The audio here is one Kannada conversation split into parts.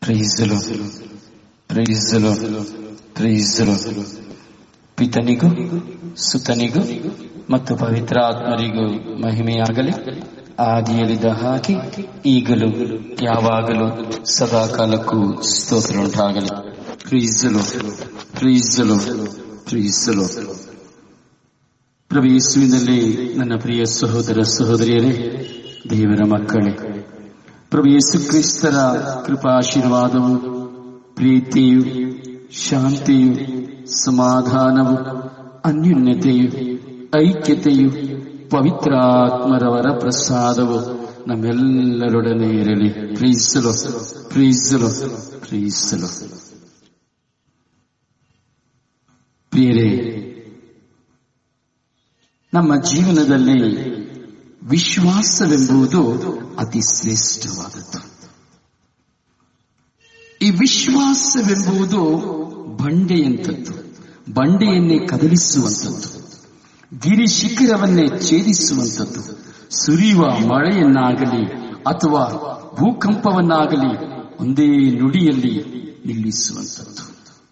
Praise the Lord. Praise the Lord. Praise the Lord. ಪಿತನಿಗೂ ಸುತನಿಗೂ ಮತ್ತು ಪವಿತ್ರ ಆತ್ಮರಿಗೂ ಮಹಿಮೆಯಾಗಲಿ ಆದಿಯಲ್ಲಿದ್ದ ಹಾಗೆ ಈಗಲೂ ಯಾವಾಗಲೂ ಸದಾ ಕಾಲಕ್ಕೂ ಸ್ತೋತ್ರ ಉಂಟಾಗಲಿ ಪ್ರೀಸಲು ಪ್ರೀಸಲು ಪ್ರೀಸಲು ಪ್ರಭು ಯೇಸುವಿನಲ್ಲಿ ನನ್ನ ಪ್ರಿಯ ಸಹೋದರ ಸಹೋದರಿಯರೇ ದೇವರ ಮಕ್ಕಳೇ ಪ್ರಭು ಯೇಸು ಕ್ರಿಸ್ತರ ಕೃಪಾಶೀರ್ವಾದವು ಪ್ರೀತಿಯು ಶಾಂತಿಯು ಸಮಾಧಾನವು ಅನ್ಯೋನ್ಯತೆಯು ಐಕ್ಯತೆಯು ಪವಿತ್ರಾತ್ಮರವರ ಪ್ರಸಾದವು ನಮ್ಮೆಲ್ಲರೊಡನೆ ಇರಲಿ ಪ್ರೀಸಲು ಪ್ರೀಸಲು ಪ್ರೀಸಲು ಪ್ರಿಯರೇ ನಮ್ಮ ಜೀವನದಲ್ಲಿ ವಿಶ್ವಾಸವೆಂಬುದು ಅತಿ ಶ್ರೇಷ್ಠವಾದದ್ದು ಈ ವಿಶ್ವಾಸವೆಂಬುದು ಬಂಡೆಯಂಥದ್ದು ಬಂಡೆಯನ್ನೇ ಕದಲಿಸುವಂಥದ್ದು ಗಿರಿ ಶಿಖರವನ್ನೇ ಛೇದಿಸುವಂಥದ್ದು ಸುರಿಯುವ ಮಳೆಯನ್ನಾಗಲಿ ಅಥವಾ ಭೂಕಂಪವನ್ನಾಗಲಿ ಒಂದೇ ನುಡಿಯಲ್ಲಿ ನಿಲ್ಲಿಸುವಂಥದ್ದು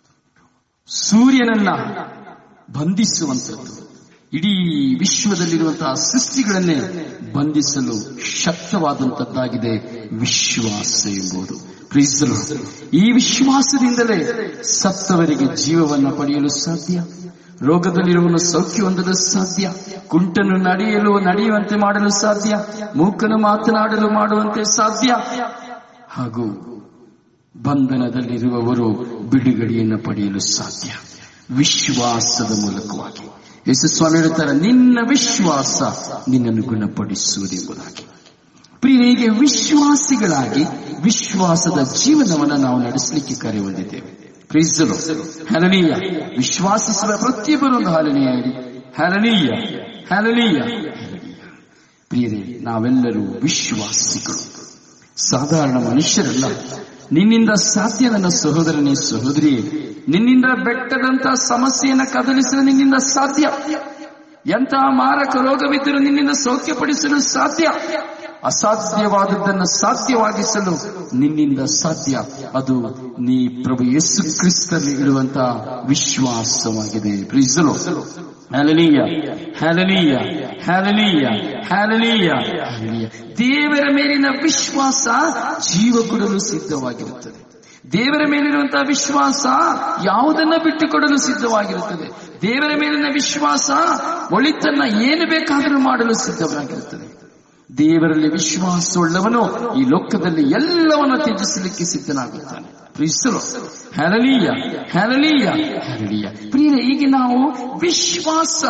ಸೂರ್ಯನನ್ನ ಬಂಧಿಸುವಂಥದ್ದು ಇಡೀ ವಿಶ್ವದಲ್ಲಿರುವಂತಹ ಸೃಷ್ಟಿಗಳನ್ನೇ ಬಂಧಿಸಲು ಶಕ್ತವಾದಂತದ್ದಾಗಿದೆ ವಿಶ್ವಾಸ ಎಂಬುದು ಪ್ರೀಸಲು ಈ ವಿಶ್ವಾಸದಿಂದಲೇ ಸತ್ತವರಿಗೆ ಜೀವವನ್ನು ಪಡೆಯಲು ಸಾಧ್ಯ ರೋಗದಲ್ಲಿರುವನು ಸೌಖ್ಯ ಹೊಂದಲು ಸಾಧ್ಯ ಕುಂಟನ್ನು ನಡೆಯಲು ನಡೆಯುವಂತೆ ಮಾಡಲು ಸಾಧ್ಯ ಮೂಕನು ಮಾತನಾಡಲು ಮಾಡುವಂತೆ ಸಾಧ್ಯ ಹಾಗೂ ಬಂಧನದಲ್ಲಿರುವವರು ಬಿಡುಗಡೆಯನ್ನು ಪಡೆಯಲು ಸಾಧ್ಯ ವಿಶ್ವಾಸದ ಮೂಲಕವಾಗಿ ಯೇಸು ಸ್ವಾಮಿ ಹೇಳ್ತಾರೆ ನಿನ್ನ ವಿಶ್ವಾಸ ನಿನ್ನನ್ನು ಗುಣಪಡಿಸುವುದೆಂಬುದಾಗಿ ಪ್ರಿಯರಿಗೆ ವಿಶ್ವಾಸಿಗಳಾಗಿ ವಿಶ್ವಾಸದ ಜೀವನವನ್ನು ನಾವು ನಡೆಸಲಿಕ್ಕೆ ಕರೆ ಹೊಂದಿದ್ದೇವೆ ಪ್ರೀಸಲು ಹಲನೀಯ ವಿಶ್ವಾಸಿಸುವ ಪ್ರತಿಯೊಬ್ಬರು ಒಂದು ಹಾಲನೀಯ ಹೇಳಿ ಹಲನೀಯ ಹಲನೀಯ ಪ್ರಿಯರೇ ನಾವೆಲ್ಲರೂ ವಿಶ್ವಾಸಿಗಳು ಸಾಧಾರಣ ಮನುಷ್ಯರಲ್ಲ ನಿನ್ನಿಂದ ಸಾಧ್ಯ ನನ್ನ ಸಹೋದರನೇ ಸಹೋದರಿಯೇ ನಿನ್ನಿಂದ ಬೆಟ್ಟದಂತ ಸಮಸ್ಯೆಯನ್ನು ಕದಲಿಸಲು ನಿನ್ನಿಂದ ಸಾಧ್ಯ ಎಂತಹ ಮಾರಕ ರೋಗವಿದ್ದರೂ ನಿನ್ನಿಂದ ಸೌಖ್ಯಪಡಿಸಲು ಸಾಧ್ಯ ಅಸಾಧ್ಯವಾದದ್ದನ್ನು ಸಾಧ್ಯವಾಗಿಸಲು ನಿನ್ನಿಂದ ಸಾಧ್ಯ ಅದು ನೀ ಪ್ರಭು ಯೇಸು ಕ್ರಿಸ್ತಲ್ಲಿ ಇರುವಂತಹ ವಿಶ್ವಾಸವಾಗಿದೆ ಪ್ರೀಸಲು ಹ್ಯಾಲನೀಯ ಹ್ಯಾಲನೀಯ ಹ್ಯಾಲನೀಯ ಹ್ಯಾಲನೀಯ ಹ್ಯಾಲನೀಯ ದೇವರ ಮೇಲಿನ ವಿಶ್ವಾಸ ಜೀವ ಕೊಡಲು ಸಿದ್ಧವಾಗಿರುತ್ತದೆ ದೇವರ ಮೇಲಿರುವಂತಹ ವಿಶ್ವಾಸ ಯಾವುದನ್ನ ಬಿಟ್ಟುಕೊಡಲು ಸಿದ್ಧವಾಗಿರುತ್ತದೆ ದೇವರ ಮೇಲಿನ ವಿಶ್ವಾಸ ಒಳಿತನ್ನ ಏನು ಬೇಕಾದರೂ ಮಾಡಲು ಸಿದ್ಧವಾಗಿರುತ್ತದೆ ದೇವರಲ್ಲಿ ವಿಶ್ವಾಸವುಳ್ಳವನು ಈ ಲೋಕದಲ್ಲಿ ಎಲ್ಲವನ್ನ ತ್ಯಜಿಸಲಿಕ್ಕೆ ಸಿದ್ಧನಾಗುತ್ತಾನೆ ಪ್ರೀಸಲು ಹ್ಯಾಲನೀಯ ಹ್ಯಾಲನೀಯ ಹ್ಯಾಲನೀಯ ಪ್ರಿಯರೇ ಈಗ ನಾವು ವಿಶ್ವಾಸ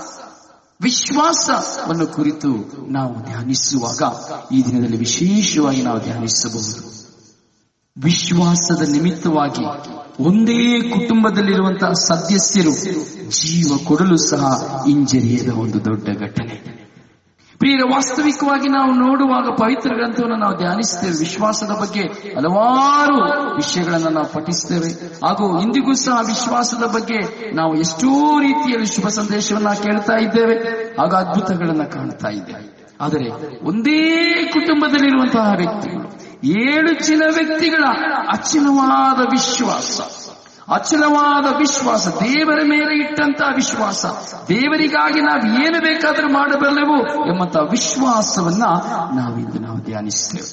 ವಿಶ್ವಾಸವನ್ನು ಕುರಿತು ನಾವು ಧ್ಯಾನಿಸುವಾಗ ಈ ದಿನದಲ್ಲಿ ವಿಶೇಷವಾಗಿ ನಾವು ಧ್ಯಾನಿಸಬಹುದು ವಿಶ್ವಾಸದ ನಿಮಿತ್ತವಾಗಿ ಒಂದೇ ಕುಟುಂಬದಲ್ಲಿರುವಂತಹ ಸದಸ್ಯರು ಜೀವ ಕೊಡಲು ಸಹ ಹಿಂಜರಿಯದ ಒಂದು ದೊಡ್ಡ ಘಟನೆ ಪ್ರಿಯರ ವಾಸ್ತವಿಕವಾಗಿ ನಾವು ನೋಡುವಾಗ ಪವಿತ್ರ ಗ್ರಂಥವನ್ನು ನಾವು ಧ್ಯಾನಿಸ್ತೇವೆ ವಿಶ್ವಾಸದ ಬಗ್ಗೆ ಹಲವಾರು ವಿಷಯಗಳನ್ನು ನಾವು ಪಠಿಸ್ತೇವೆ ಹಾಗೂ ಇಂದಿಗೂ ಸಹ ವಿಶ್ವಾಸದ ಬಗ್ಗೆ ನಾವು ಎಷ್ಟೋ ರೀತಿಯಲ್ಲಿ ಶುಭ ಸಂದೇಶವನ್ನ ಕೇಳ್ತಾ ಇದ್ದೇವೆ ಹಾಗೂ ಅದ್ಭುತಗಳನ್ನ ಕಾಣ್ತಾ ಇದ್ದೇವೆ ಆದರೆ ಒಂದೇ ಕುಟುಂಬದಲ್ಲಿರುವಂತಹ ವ್ಯಕ್ತಿಗಳು ಏಳು ಜನ ವ್ಯಕ್ತಿಗಳ ಅಚಲವಾದ ವಿಶ್ವಾಸ ಅಚಲವಾದ ವಿಶ್ವಾಸ ದೇವರ ಮೇಲೆ ಇಟ್ಟಂತಹ ವಿಶ್ವಾಸ ದೇವರಿಗಾಗಿ ನಾವು ಏನು ಬೇಕಾದರೂ ಮಾಡಬಲ್ಲೆವು ಎಂಬಂತಹ ವಿಶ್ವಾಸವನ್ನ ನಾವಿಂದು ನಾವು ಧ್ಯಾನಿಸ್ತೇವೆ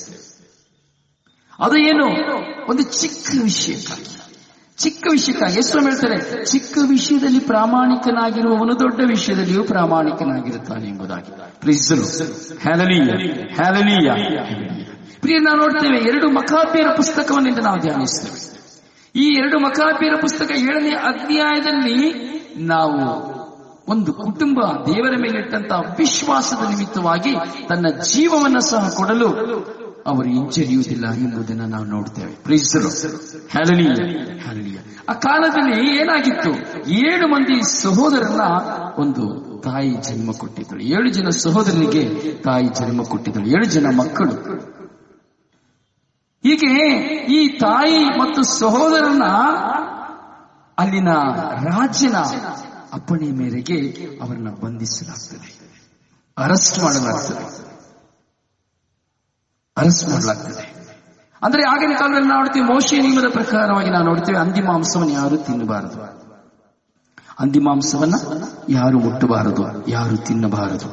ಅದು ಏನು ಒಂದು ಚಿಕ್ಕ ವಿಷಯಕ್ಕಾಗಿ ಚಿಕ್ಕ ವಿಷಯಕ್ಕಾಗಿ ಎಷ್ಟು ಹೇಳ್ತಾರೆ ಚಿಕ್ಕ ವಿಷಯದಲ್ಲಿ ಪ್ರಾಮಾಣಿಕನಾಗಿರುವವನು ದೊಡ್ಡ ವಿಷಯದಲ್ಲಿಯೂ ಪ್ರಾಮಾಣಿಕನಾಗಿರುತ್ತಾನೆ ಎಂಬುದಾಗಿ ಪ್ರಿಸಲು ಹ್ಯಾಲನೀಯ ಹ್ಯಾಲನೀಯ ಪ್ರಿಯ ನಾವು ನೋಡ್ತೇವೆ ಎರಡು ಮಖಾಪ್ಯರ ಪುಸ್ತಕವನ್ನಿಂದ ನಾವು ಧ್ಯಾನಿಸ್ತೇವೆ ಈ ಎರಡು ಮಖಾಪ್ಯರ ಪುಸ್ತಕ ಏಳನೇ ಅಧ್ಯಾಯದಲ್ಲಿ ನಾವು ಒಂದು ಕುಟುಂಬ ದೇವರ ಮೇಲೆ ಇಟ್ಟಂತಹ ವಿಶ್ವಾಸದ ನಿಮಿತ್ತವಾಗಿ ತನ್ನ ಜೀವವನ್ನು ಸಹ ಕೊಡಲು ಅವರು ಹಿಂಜರಿಯುವುದಿಲ್ಲ ಎಂಬುದನ್ನು ನಾವು ನೋಡ್ತೇವೆ ಪ್ರೀಸರು ಹ್ಯಾಲನೀಯ ಹ್ಯಾಲನೀಯ ಆ ಕಾಲದಲ್ಲಿ ಏನಾಗಿತ್ತು ಏಳು ಮಂದಿ ಸಹೋದರನ ಒಂದು ತಾಯಿ ಜನ್ಮ ಕೊಟ್ಟಿದ್ದಳು ಏಳು ಜನ ಸಹೋದರನಿಗೆ ತಾಯಿ ಜನ್ಮ ಕೊಟ್ಟಿದ್ದಳು ಏಳು ಜನ ಮಕ್ಕಳು ಹೀಗೆ ಈ ತಾಯಿ ಮತ್ತು ಸಹೋದರನ ಅಲ್ಲಿನ ರಾಜ್ಯನ ಅಪ್ಪಣೆ ಮೇರೆಗೆ ಅವರನ್ನ ಬಂಧಿಸಲಾಗ್ತದೆ ಅರೆಸ್ಟ್ ಮಾಡಲಾಗ್ತದೆ ಅರೆಸ್ಟ್ ಮಾಡಲಾಗ್ತದೆ ಅಂದ್ರೆ ಆಗಿನ ಕಾಲದಲ್ಲಿ ನಾವು ನೋಡ್ತೀವಿ ಮೋಶೆ ನಿಯಮದ ಪ್ರಕಾರವಾಗಿ ನಾವು ನೋಡ್ತೇವೆ ಹಂದಿ ಮಾಂಸವನ್ನು ಯಾರು ತಿನ್ನಬಾರದು ಹಂದಿ ಮಾಂಸವನ್ನ ಯಾರು ಮುಟ್ಟಬಾರದು ಯಾರು ತಿನ್ನಬಾರದು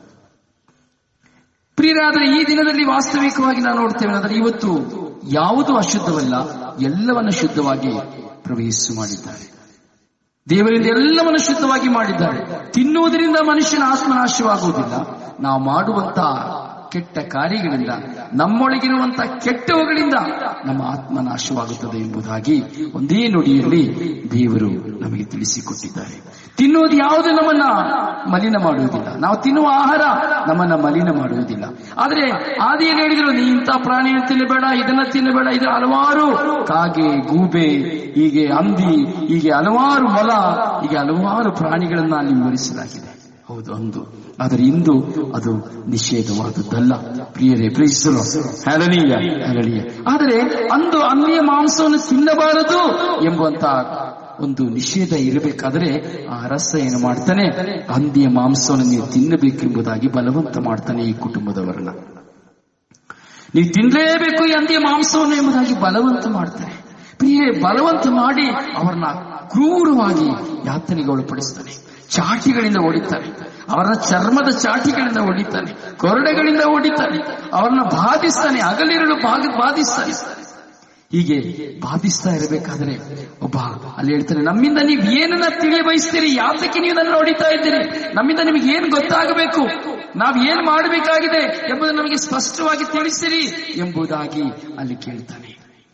ಪ್ರಿಯರಾದರೆ ಈ ದಿನದಲ್ಲಿ ವಾಸ್ತವಿಕವಾಗಿ ನಾವು ನೋಡ್ತೇವೆ ಆದರೆ ಇವತ್ತು ಯಾವುದು ಅಶುದ್ಧವಲ್ಲ ಎಲ್ಲವನ್ನ ಶುದ್ಧವಾಗಿ ಪ್ರವೇಶಿಸು ಮಾಡಿದ್ದಾರೆ ದೇವರಿಂದ ಎಲ್ಲವನ್ನು ಶುದ್ಧವಾಗಿ ಮಾಡಿದ್ದಾರೆ ತಿನ್ನುವುದರಿಂದ ಮನುಷ್ಯನ ಆತ್ಮನಾಶವಾಗುವುದಿಲ್ಲ ನಾವು ಮಾಡುವಂತಹ ಕೆಟ್ಟ ಕಾರ್ಯಗಳಿಂದ ನಮ್ಮೊಳಗಿರುವಂತಹ ಕೆಟ್ಟವುಗಳಿಂದ ನಮ್ಮ ಆತ್ಮ ನಾಶವಾಗುತ್ತದೆ ಎಂಬುದಾಗಿ ಒಂದೇ ನುಡಿಯಲ್ಲಿ ದೇವರು ನಮಗೆ ತಿಳಿಸಿಕೊಟ್ಟಿದ್ದಾರೆ ತಿನ್ನುವುದು ಯಾವುದು ನಮ್ಮನ್ನ ಮಲಿನ ಮಾಡುವುದಿಲ್ಲ ನಾವು ತಿನ್ನುವ ಆಹಾರ ನಮ್ಮನ್ನ ಮಲಿನ ಮಾಡುವುದಿಲ್ಲ ಆದ್ರೆ ಆದಿಯಲ್ಲಿ ಹೇಳಿದ್ರು ನೀ ಇಂಥ ಪ್ರಾಣಿಯನ್ನು ತಿನ್ನಬೇಡ ಇದನ್ನ ತಿನ್ನಬೇಡ ಇದು ಹಲವಾರು ಕಾಗೆ ಗೂಬೆ ಹೀಗೆ ಹಂದಿ ಹೀಗೆ ಹಲವಾರು ಮೊಲ ಹೀಗೆ ಹಲವಾರು ಪ್ರಾಣಿಗಳನ್ನ ಅಲ್ಲಿ ವಿವರಿಸಲಾಗಿದೆ ಹೌದು ಅಂದು ಆದರೆ ಇಂದು ಅದು ನಿಷೇಧವಾದದ್ದಲ್ಲ ಪ್ರಿಯರೇ ಪ್ರೀತಿಸಲು ಹ್ಯಾಲನೀಯ ಹ್ಯಾಲನೀಯ ಆದರೆ ಅಂದು ಹಂದಿಯ ಮಾಂಸವನ್ನು ತಿನ್ನಬಾರದು ಎಂಬುವಂತ ಒಂದು ನಿಷೇಧ ಇರಬೇಕಾದ್ರೆ ಆ ಅರಸ ಏನು ಮಾಡ್ತಾನೆ ಹಂದಿಯ ಮಾಂಸವನ್ನು ನೀವು ತಿನ್ನಬೇಕೆಂಬುದಾಗಿ ಬಲವಂತ ಮಾಡ್ತಾನೆ ಈ ಕುಟುಂಬದವರನ್ನ ನೀವು ತಿನ್ಲೇಬೇಕು ಈ ಹಂದಿಯ ಮಾಂಸವನ್ನು ಎಂಬುದಾಗಿ ಬಲವಂತ ಮಾಡ್ತಾರೆ ಪ್ರಿಯೆ ಬಲವಂತ ಮಾಡಿ ಅವರನ್ನ ಕ್ರೂರವಾಗಿ ಯಾತನೆಗೆ ಒಳಪಡಿಸ್ತಾನೆ ಚಾಟಿಗಳಿಂದ ಹೊಡಿತಾನೆ ಅವರ ಚರ್ಮದ ಚಾಟಿಗಳಿಂದ ಹೊಡಿತಾನೆ ಕೊರಡೆಗಳಿಂದ ಹೊಡಿತಾನೆ ಅವರನ್ನ ಬಾಧಿಸ್ತಾನೆ ಹಗಲಿರಲು ಭಾಗ ಬಾಧಿಸ್ತಾನೆ ಹೀಗೆ ಬಾಧಿಸ್ತಾ ಇರಬೇಕಾದ್ರೆ ಒಬ್ಬ ಅಲ್ಲಿ ಹೇಳ್ತಾನೆ ನಮ್ಮಿಂದ ನೀವು ಏನನ್ನ ತಿಳಿಯ ಬಯಸ್ತೀರಿ ಯಾತಕ್ಕೆ ನೀವು ನನ್ನ ಹೊಡಿತಾ ಇದ್ದೀರಿ ನಮ್ಮಿಂದ ನಿಮಗೆ ಏನ್ ಗೊತ್ತಾಗಬೇಕು ನಾವ್ ಏನ್ ಮಾಡಬೇಕಾಗಿದೆ ಎಂಬುದು ನಮಗೆ ಸ್ಪಷ್ಟವಾಗಿ ತಿಳಿಸಿರಿ ಎಂಬುದಾಗಿ ಅಲ್ಲಿ ಕೇಳ್ತಾನೆ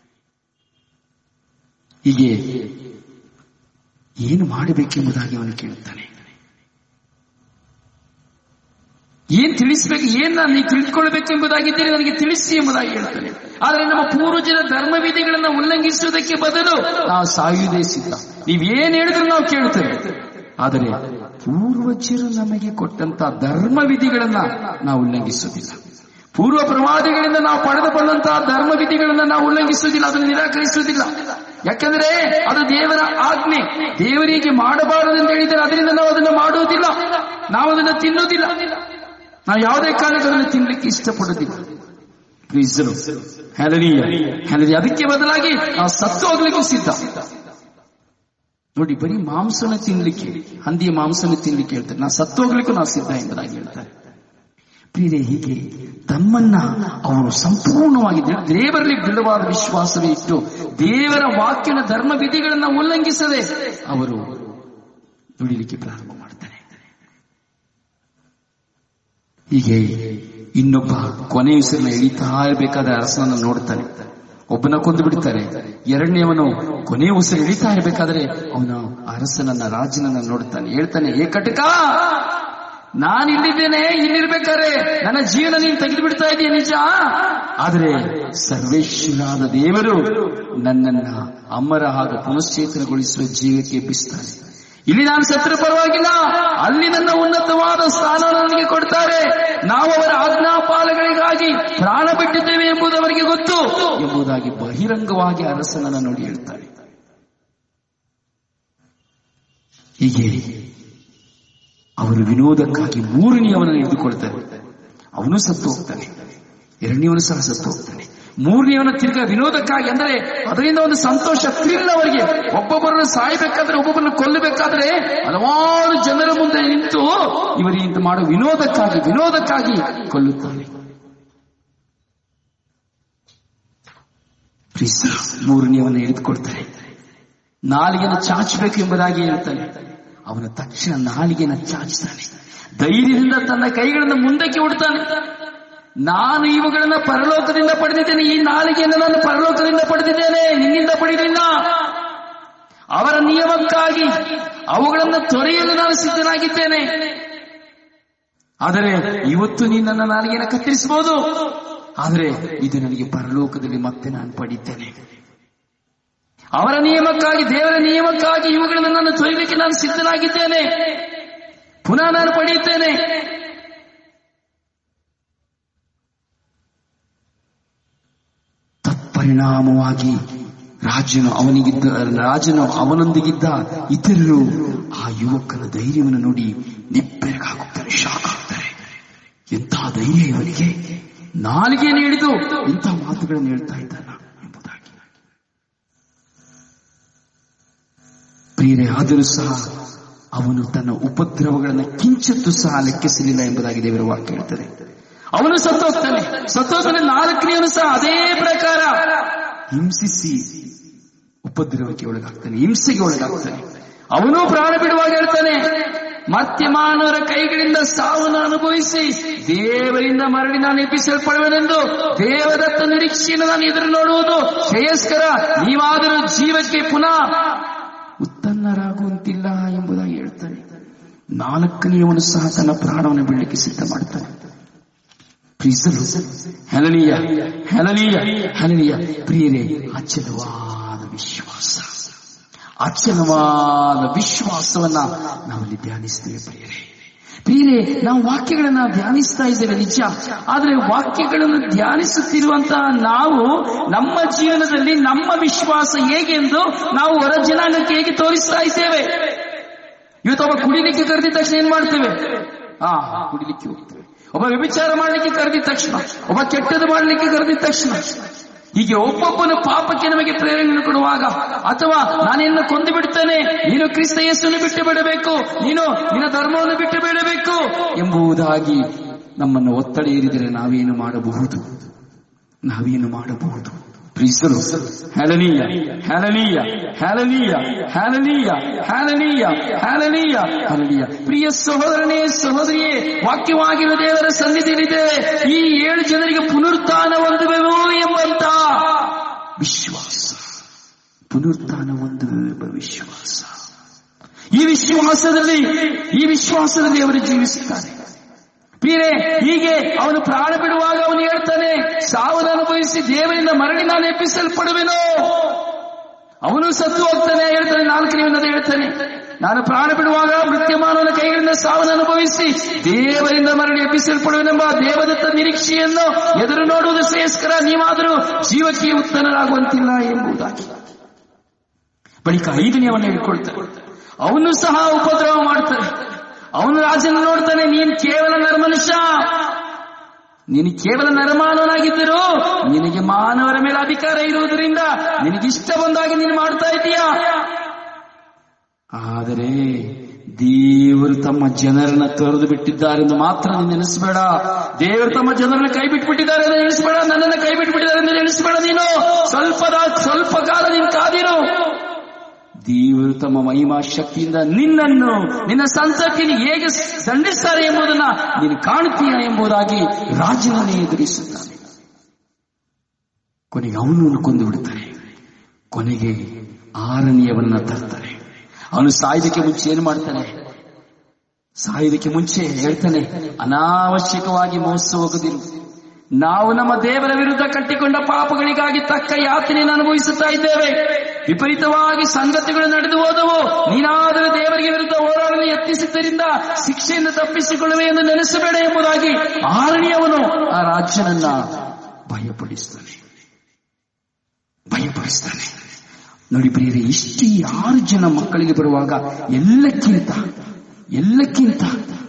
ಹೀಗೆ ಏನು ಮಾಡಬೇಕೆಂಬುದಾಗಿ ಅವನು ಕೇಳುತ್ತಾನೆ ಏನ್ ತಿಳಿಸ್ಬೇಕು ಏನ್ ನಾನು ನೀವು ತಿಳ್ಕೊಳ್ಬೇಕೆಂಬುದಾಗಿದ್ದೀರಿ ನನಗೆ ತಿಳಿಸಿ ಎಂಬುದಾಗಿ ಹೇಳ್ತಾನೆ ಆದ್ರೆ ನಮ್ಮ ಪೂರ್ವಜರ ಧರ್ಮ ವಿಧಿಗಳನ್ನ ಉಲ್ಲಂಘಿಸುವುದಕ್ಕೆ ಬದಲು ನಾವು ಸಾಯುವುದೇ ಸಿದ್ಧ ನೀವೇನ್ ಹೇಳಿದ್ರು ನಾವು ಕೇಳ್ತೇವೆ ಆದರೆ ಪೂರ್ವಜರು ನಮಗೆ ಕೊಟ್ಟಂತ ಧರ್ಮ ವಿಧಿಗಳನ್ನ ನಾವು ಉಲ್ಲಂಘಿಸುವುದಿಲ್ಲ ಪೂರ್ವ ಪ್ರವಾದಿಗಳಿಂದ ನಾವು ಪಡೆದು ಬಂದಂತಹ ಧರ್ಮ ವಿಧಿಗಳನ್ನ ನಾವು ಉಲ್ಲಂಘಿಸುವುದಿಲ್ಲ ಅದನ್ನು ನಿರಾಕರಿಸುವುದಿಲ್ಲ ಯಾಕಂದ್ರೆ ಅದು ದೇವರ ಆಜ್ಞೆ ದೇವರಿಗೆ ಮಾಡಬಾರದು ಅಂತ ಹೇಳಿದರೆ ಅದರಿಂದ ನಾವು ಅದನ್ನು ಮಾಡುವುದಿಲ್ಲ ನಾವು ಅದನ್ನು ತಿನ್ನುವುದಿಲ್ಲ ನಾವು ಯಾವುದೇ ಕಾರಣಕ್ಕೆ ಅದನ್ನು ತಿನ್ಲಿಕ್ಕೆ ಇಷ್ಟಪಡುವುದಿಲ್ಲ ಪ್ರೀಸರು ಹ್ಯಾಲನೀಯ ಹ್ಯಾಲರಿ ಅದಕ್ಕೆ ಬದಲಾಗಿ ನಾವು ಸತ್ತು ಹೋಗ್ಲಿಕ್ಕೂ ಸಿದ್ಧ ನೋಡಿ ಬರೀ ಮಾಂಸನ ತಿನ್ಲಿಕ್ಕೆ ಹಂದಿಯ ಮಾಂಸನ ತಿನ್ಲಿಕ್ಕೆ ಹೇಳ್ತಾರೆ ನಾವು ಸತ್ತು ಹೋಗ್ಲಿಕ್ಕೂ ನಾವು ಸಿದ್ಧ ಎಂಬುದಾಗಿ ಹೇಳ್ತಾರೆ ಪ್ರಿಯರೇ ಹೀಗೆ ತಮ್ಮನ್ನ ಅವರು ಸಂಪೂರ್ಣವಾಗಿ ದೇ- ದೇವರಲ್ಲಿ ದೃಢವಾದ ವಿಶ್ವಾಸವೇ ಇಟ್ಟು ದೇವರ ವಾಕ್ಯನ ಧರ್ಮ ವಿಧಿಗಳನ್ನ ಉಲ್ಲಂಘಿಸದೆ ಅವರು ದುಡಿಲಿಕ್ಕೆ ಪ್ರಾರಂಭ ಮಾಡ್ತಾರೆ ಹೀಗೆ ಇನ್ನೊಬ್ಬ ಕೊನೆ ಉಸಿರನ್ನ ಎಳಿತಾ ಇರಬೇಕಾದ್ರೆ ಅರಸನನ್ನು ನೋಡ್ತಾನೆ ಒಬ್ಬನ ಕೊಂದು ಬಿಡ್ತಾರೆ ಎರಡನೇವನು ಕೊನೆ ಉಸಿರು ಎಳಿತಾ ಇರಬೇಕಾದ್ರೆ ಅವನು ಅರಸನನ್ನ ರಾಜನನ್ನ ನೋಡ್ತಾನೆ ಹೇಳ್ತಾನೆ ಏ ಕಟಕ ನಾನು ಇಲ್ಲಿದ್ದೇನೆ ಇಲ್ಲಿರ್ಬೇಕಾದ್ರೆ ನನ್ನ ಜೀವನ ನೀನು ತೆಗೆದು ಬಿಡ್ತಾ ಇದೀಯ ನಿಜ ಆದ್ರೆ ಸರ್ವೇಶ್ವರಾದ ದೇವರು ನನ್ನನ್ನ ಅಮರ ಹಾಗೂ ಪುನಶ್ಚೇತನಗೊಳಿಸುವ ಜೀವಕ್ಕೆ ಎಬ್ಬಿಸ್ತಾರೆ ಇಲ್ಲಿ ನಾನು ಸತ್ರ ಪರವಾಗಿಲ್ಲ ಅಲ್ಲಿ ನನ್ನ ಉನ್ನತವಾದ ಸ್ಥಾನ ನನಗೆ ಕೊಡ್ತಾರೆ ನಾವು ಅವರ ಆಜ್ಞಾಪಾಲಗಳಿಗಾಗಿ ಪ್ರಾಣ ಬಿಟ್ಟಿದ್ದೇವೆ ಎಂಬುದು ಅವರಿಗೆ ಗೊತ್ತು ಎಂಬುದಾಗಿ ಬಹಿರಂಗವಾಗಿ ಅರಸನನ್ನ ನೋಡಿ ಹೇಳ್ತಾರೆ ಹೀಗೆ ಅವರು ವಿನೋದಕ್ಕಾಗಿ ಮೂರನೆಯವನನ್ನು ಹಿಡಿದುಕೊಳ್ತಾರೆ ಅವನು ಸತ್ತು ಹೋಗ್ತಾನೆ ಎರಡನೇವನು ಸಹ ಸತ್ತು ಹೋಗ್ತಾನೆ ಮೂರನೆಯವನ ತಿರ್ಗಾ ವಿನೋದಕ್ಕಾಗಿ ಅಂದ್ರೆ ಅದರಿಂದ ಒಂದು ಸಂತೋಷ ಥ್ರಿಲ್ ಅವರಿಗೆ ಒಬ್ಬೊಬ್ಬರನ್ನು ಸಾಯಬೇಕಾದ್ರೆ ಒಬ್ಬೊಬ್ಬರನ್ನು ಕೊಲ್ಲಬೇಕಾದ್ರೆ ಹಲವಾರು ಜನರ ಮುಂದೆ ನಿಂತು ಇವರಿಂದ ಮಾಡೋ ವಿನೋದಕ್ಕಾಗಿ ವಿನೋದಕ್ಕಾಗಿ ಕೊಲ್ಲುತ್ತಾರೆ ಪ್ಲೀಸ್ ಮೂರನೆಯವನ್ನ ಹಿಡಿದುಕೊಳ್ತಾರೆ ನಾಲಿಗೆನ ಚಾಚಬೇಕು ಎಂಬುದಾಗಿ ಹೇಳ್ತಾನೆ ಅವನ ತಕ್ಷಣ ನಾಲಿಗೆನ ಚಾಚ್ತಾನೆ ಧೈರ್ಯದಿಂದ ತನ್ನ ಕೈಗಳನ್ನು ಮುಂದಕ್ಕೆ ಉಡ್ತಾನೆ ನಾನು ಇವುಗಳನ್ನ ಪರಲೋಕದಿಂದ ಪಡೆದಿದ್ದೇನೆ ಈ ನಾಲಿಗೆಯನ್ನು ನಾನು ಪರಲೋಕದಿಂದ ಪಡೆದಿದ್ದೇನೆ ನಿನ್ನಿಂದ ಪಡೆದಿಲ್ಲ ಅವರ ನಿಯಮಕ್ಕಾಗಿ ಅವುಗಳನ್ನು ತೊರೆಯಲು ನಾನು ಸಿದ್ಧನಾಗಿದ್ದೇನೆ ಆದರೆ ಇವತ್ತು ನೀನು ನನ್ನ ನಾಲಿಗೆಯನ್ನು ಕತ್ತರಿಸಬಹುದು ಆದರೆ ಇದು ನನಗೆ ಪರಲೋಕದಲ್ಲಿ ಮತ್ತೆ ನಾನು ಪಡಿತೇನೆ ಅವರ ನಿಯಮಕ್ಕಾಗಿ ದೇವರ ನಿಯಮಕ್ಕಾಗಿ ಇವುಗಳನ್ನು ನಾನು ತೊಯ್ಯಲಿಕ್ಕೆ ನಾನು ಸಿದ್ಧನಾಗಿದ್ದೇನೆ ಪುನಃ ನಾನು ಪಡೆಯುತ್ತೇನೆ ತತ್ಪರಿಣಾಮವಾಗಿ ರಾಜನು ಅವನಿಗಿದ್ದ ರಾಜನು ಅವನೊಂದಿಗಿದ್ದ ಇತರರು ಆ ಯುವಕನ ಧೈರ್ಯವನ್ನು ನೋಡಿ ನಿಬ್ಬೆರಗಾಗುತ್ತಾರೆ ಶಾಕ್ ಆಗ್ತಾರೆ ಎಂಥ ಧೈರ್ಯ ಇವನಿಗೆ ನಾಲಿಗೆಯನ್ನು ಹಿಡಿದು ಇಂಥ ಮಾತುಗಳನ್ನು ಹೇಳ್ತಾ ಇದ್ದಾನ ಎಂಬುದಾಗಿ ಪ್ರಿಯರೇ ಆದರೂ ಸಹ ಅವನು ತನ್ನ ಉಪದ್ರವಗಳನ್ನು ಕಿಂಚತ್ತು ಸಹ ಲೆಕ್ಕಿಸಲಿಲ್ಲ ಎಂಬುದಾಗಿ ದೇವರ ವಾಕ್ಯ ಹೇಳ್ತಾರೆ ಅವನು ಸತ್ತೋಗ್ತಾನೆ ಸತ್ತೋಗ್ತಾನೆ ನಾಲ್ಕನೆಯವನು ಸಹ ಅದೇ ಪ್ರಕಾರ ಹಿಂಸಿಸಿ ಉಪದ್ರವಕ್ಕೆ ಒಳಗಾಗ್ತಾನೆ ಹಿಂಸೆಗೆ ಒಳಗಾಗ್ತಾನೆ ಅವನು ಪ್ರಾಣ ಬಿಡುವಾಗ ಹೇಳ್ತಾನೆ ಮತ್ತೆ ಮಾನವರ ಕೈಗಳಿಂದ ಸಾವನ್ನು ಅನುಭವಿಸಿ ದೇವರಿಂದ ಮರಳಿ ನಾನು ಎಬ್ಬಿಸಲ್ಪಡುವೆನೆಂದು ದೇವದತ್ತ ನಿರೀಕ್ಷೆಯನ್ನು ನಾನು ಎದುರು ನೋಡುವುದು ಶ್ರೇಯಸ್ಕರ ನೀವಾದರೂ ಜೀವಕ್ಕೆ ಪುನಃ ಉತ್ತನ್ನರಾಗುವಂತಿಲ್ಲ ಎಂಬುದಾಗಿ ಹೇಳ್ತಾನೆ ನಾಲ್ಕನೆಯವನು ಸಹ ತನ್ನ ಪ್ರಾಣವನ್ನು ಬಿಡಲಿಕ್ಕೆ ಸಿದ್ಧ ಮಾಡ್ತಾನೆ ಪ್ರೀಸರು ಹೆಲನೀಯ ಹೆಲನೀಯ ಹೆಲನೀಯ ಪ್ರಿಯರೇ ಅಚಲವಾದ ವಿಶ್ವಾಸ ಅಚಲವಾದ ವಿಶ್ವಾಸವನ್ನ ನಾವಲ್ಲಿ ಧ್ಯಾನಿಸ್ತೇವೆ ಪ್ರಿಯರೇ ಪ್ರಿಯರೇ ನಾವು ವಾಕ್ಯಗಳನ್ನ ಧ್ಯಾನಿಸ್ತಾ ಇದ್ದೇವೆ ನಿಜ ಆದ್ರೆ ವಾಕ್ಯಗಳನ್ನು ಧ್ಯಾನಿಸುತ್ತಿರುವಂತಹ ನಾವು ನಮ್ಮ ಜೀವನದಲ್ಲಿ ನಮ್ಮ ವಿಶ್ವಾಸ ಹೇಗೆ ಎಂದು ನಾವು ಹೊರ ಜನಾಂಗಕ್ಕೆ ಹೇಗೆ ತೋರಿಸ್ತಾ ಇದ್ದೇವೆ ಇವತ್ತು ಒಬ್ಬ ಕುಡಿಲಿಕ್ಕೆ ಕರೆದಿದ ತಕ್ಷಣ ಏನ್ ಮಾಡ್ತೇವೆ ಹಾ ಕುಡಿಲಿಕ್ಕೆ ಹೋಗ್ತೇವೆ ಒಬ್ಬ ವ್ಯಭಿಚಾರ ಮಾಡ್ಲಿಕ್ಕೆ ಕರೆದಿದ ತಕ್ಷಣ ಒಬ್ಬ ಕೆಟ್ಟದ್ದು ಮಾಡ್ಲಿಕ್ಕೆ ಕರೆದಿದ ತಕ್ಷಣ ಹೀಗೆ ಒಬ್ಬೊಬ್ಬನ ಪಾಪಕ್ಕೆ ನಮಗೆ ಪ್ರೇರಣೆ ಕೊಡುವಾಗ ಅಥವಾ ನಾನಿನ್ನು ಕೊಂದು ಬಿಡ್ತೇನೆ ನೀನು ಕ್ರಿಸ್ತ ಯೇಸುವನ್ನು ಬಿಟ್ಟು ಬಿಡಬೇಕು ನೀನು ನಿನ್ನ ಧರ್ಮವನ್ನು ಬಿಟ್ಟು ಬಿಡಬೇಕು ಎಂಬುದಾಗಿ ನಮ್ಮನ್ನು ಒತ್ತಡ ಏರಿದರೆ ನಾವೇನು ಮಾಡಬಹುದು ನಾವೇನು ಮಾಡಬಹುದು ಪ್ರೀಸರು ಹ್ಯಾಲನೀಯ ಹ್ಯಾಲನೀಯ ಹ್ಯಾಲನೀಯ ಹ್ಯಾಲನೀಯ ಹ್ಯಾಲನೀಯ ಹ್ಯಾಲನೀಯ ಹ್ಯಾಲನೀಯ ಪ್ರಿಯ ಸಹೋದರನೇ ಸಹೋದರಿಯೇ ವಾಕ್ಯವಾಗಿರುವ ದೇವರ ಸನ್ನಿಧಿಯಲ್ಲಿದೆ ಈ ಏಳು ಜನರಿಗೆ ಪುನರುತ್ಥಾನ ಹೊಂದುವೆವು ಎಂಬಂತ ವಿಶ್ವಾಸ ಪುನರುತ್ಥಾನ ಹೊಂದುವೆವು ಎಂಬ ವಿಶ್ವಾಸ ಈ ವಿಶ್ವಾಸದಲ್ಲಿ ಈ ವಿಶ್ವಾಸದಲ್ಲಿ ಅವರು ಜೀವಿಸುತ್ತಾರೆ ಪ್ರಿಯರೇ ಹೀಗೆ ಅವನು ಪ್ರಾಣ ಬಿಡುವಾಗ ಅವನು ಹೇಳ್ತಾನೆ ಸಾವನ್ನು ಅನುಭವಿಸಿ ದೇವರಿಂದ ಮರಳಿ ನಾನು ಎಬ್ಬಿಸಲ್ಪಡುವೆನೋ ಅವನು ಸತ್ತು ಹೋಗ್ತಾನೆ ಹೇಳ್ತಾನೆ ನಾಲ್ಕನೇ ಹೇಳ್ತಾನೆ ನಾನು ಪ್ರಾಣ ಬಿಡುವಾಗ ಮೃತ್ಯಮಾನವನ ಕೈಗಳಿಂದ ಸಾವನ್ನು ಅನುಭವಿಸಿ ದೇವರಿಂದ ಮರಳಿ ಎಬ್ಬಿಸಲ್ಪಡುವೆನೆಂಬ ದೇವದತ್ತ ನಿರೀಕ್ಷೆಯನ್ನು ಎದುರು ನೋಡುವುದು ಶ್ರೇಯಸ್ಕರ ನೀವಾದರೂ ಜೀವಕ್ಕೆ ಉತ್ತರರಾಗುವಂತಿಲ್ಲ ಎಂಬುದಾಗಿ ಬಳಿಕ ಐದನೆಯವನ್ನ ಹಿಡ್ಕೊಳ್ತಾರೆ ಅವನು ಸಹ ಉಪದ್ರವ ಮಾಡ್ತಾರೆ ಅವನು ರಾಜನ ನೋಡ್ತಾನೆ ನೀನ್ ಕೇವಲ ನರಮನುಷ್ಯ ನೀನು ಕೇವಲ ನರಮಾನವನಾಗಿದ್ದರು ನಿನಗೆ ಮಾನವರ ಮೇಲೆ ಅಧಿಕಾರ ಇರುವುದರಿಂದ ನಿನಗಿಷ್ಟ ಬಂದಾಗಿ ನೀನು ಮಾಡ್ತಾ ಇದೀಯಾ ಆದರೆ ದೇವರು ತಮ್ಮ ಜನರನ್ನ ತೊರೆದು ಬಿಟ್ಟಿದ್ದಾರೆಂದು ಮಾತ್ರ ನೀನು ನೆನೆಸಬೇಡ ದೇವರು ತಮ್ಮ ಜನರನ್ನ ಕೈ ಬಿಟ್ಬಿಟ್ಟಿದ್ದಾರೆ ಎಂದು ನೆನೆಸಬೇಡ ನನ್ನನ್ನು ಕೈ ಬಿಟ್ಬಿಟ್ಟಿದ್ದಾರೆ ಎಂದು ನೆನೆಸಬೇಡ ನೀನು ಸ್ವಲ್ಪ ಸ್ವಲ್ಪ ಕಾಲ ನೀನು ಕಾದಿರು ದೇವರು ತಮ್ಮ ಮಹಿಮಾ ಶಕ್ತಿಯಿಂದ ನಿನ್ನನ್ನು ನಿನ್ನ ಸಂತತಿಯನ್ನು ಹೇಗೆ ದಂಡಿಸ್ತಾರೆ ಎಂಬುದನ್ನ ನೀನು ಕಾಣುತ್ತೀಯ ಎಂಬುದಾಗಿ ರಾಜನನ್ನೇ ಎದುರಿಸುತ್ತಾನೆ ಕೊನೆಗೆ ಅವನನ್ನು ಕೊಂದು ಬಿಡುತ್ತಾರೆ ಕೊನೆಗೆ ಆರನೆಯವನ್ನ ತರ್ತಾರೆ ಅವನು ಸಾಯುವುದಕ್ಕೆ ಮುಂಚೆ ಏನು ಮಾಡ್ತಾನೆ ಸಾಯುವುದಕ್ಕೆ ಮುಂಚೆ ಹೇಳ್ತಾನೆ ಅನಾವಶ್ಯಕವಾಗಿ ಮೋಸ ಹೋಗದಿರು ನಾವು ನಮ್ಮ ದೇವರ ವಿರುದ್ಧ ಕಟ್ಟಿಕೊಂಡ ಪಾಪಗಳಿಗಾಗಿ ತಕ್ಕ ಯಾತನೆಯನ್ನು ಅನುಭವಿಸುತ್ತಾ ಇದ್ದೇವೆ ವಿಪರೀತವಾಗಿ ಸಂಗತಿಗಳು ನಡೆದು ಹೋದವು ನೀನಾದರೂ ದೇವರಿಗೆ ವಿರುದ್ಧ ಹೋರಾಡಲು ಯತ್ನಿಸಿದ್ದರಿಂದ ಶಿಕ್ಷೆಯನ್ನು ತಪ್ಪಿಸಿಕೊಳ್ಳುವೆ ಎಂದು ನೆನೆಸಬೇಡ ಎಂಬುದಾಗಿ ಆರಣಿಯವನು ಆ ರಾಜ್ಯನನ್ನ ಭಯಪಡಿಸ್ತಾನೆ ಭಯಪಡಿಸ್ತಾನೆ ನೋಡಿ ಪ್ರಿಯರೇ ಇಷ್ಟೇ ಆರು ಜನ ಮಕ್ಕಳಿಗೆ ಬರುವಾಗ ಎಲ್ಲಕ್ಕಿಂತ ಎಲ್ಲಕ್ಕಿಂತ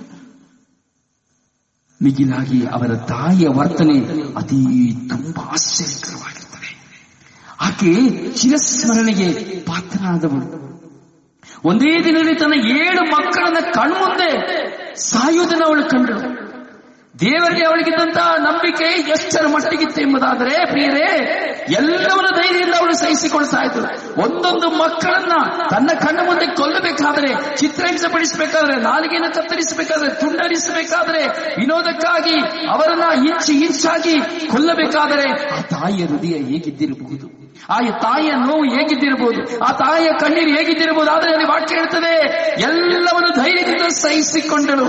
ಮಿಗಿಲಾಗಿ ಅವರ ತಾಯಿಯ ವರ್ತನೆ ಅತೀ ತುಂಬಾ ಆಶ್ಚರ್ಯಕರವಾಗಿರ್ತದೆ ಆಕೆ ಚಿರಸ್ಮರಣೆಗೆ ಪಾತ್ರನಾದವಳು ಒಂದೇ ದಿನದಲ್ಲಿ ತನ್ನ ಏಳು ಮಕ್ಕಳನ್ನ ಕಣ್ಮುಂದೆ ಸಾಯುವುದನ್ನು ಅವಳು ಕಂಡಳು ದೇವರಿಗೆ ಅವಳಿಗಿದ್ದಂತಹ ನಂಬಿಕೆ ಎಷ್ಟರ ಮಟ್ಟಿಗಿತ್ತು ಎಂಬುದಾದರೆ ಪ್ರಿಯರೇ ಎಲ್ಲವನ್ನ ಧೈರ್ಯದಿಂದ ಅವಳು ಸಹಿಸಿಕೊಳ್ತಾ ಇದ್ದಳು ಒಂದೊಂದು ಮಕ್ಕಳನ್ನ ತನ್ನ ಕಣ್ಣ ಮುಂದೆ ಕೊಲ್ಲಬೇಕಾದ್ರೆ ಚಿತ್ರಹಿಂಸಪಡಿಸಬೇಕಾದ್ರೆ ನಾಲಿಗೆಯನ್ನು ಕತ್ತರಿಸಬೇಕಾದ್ರೆ ತುಂಡರಿಸಬೇಕಾದ್ರೆ ವಿನೋದಕ್ಕಾಗಿ ಅವರನ್ನ ಇಂಚು ಇಂಚಾಗಿ ಕೊಲ್ಲಬೇಕಾದರೆ ಆ ತಾಯಿಯ ಹೃದಯ ಹೇಗಿದ್ದಿರಬಹುದು ಆ ತಾಯಿಯ ನೋವು ಹೇಗಿದ್ದಿರಬಹುದು ಆ ತಾಯಿಯ ಕಣ್ಣೀರು ಹೇಗಿದ್ದಿರಬಹುದು ಆದರೆ ಅಲ್ಲಿ ವಾಕ್ಯ ಹೇಳ್ತದೆ ಎಲ್ಲವನ್ನು ಧೈರ್ಯದಿಂದ ಸಹಿಸಿಕೊಂಡಳು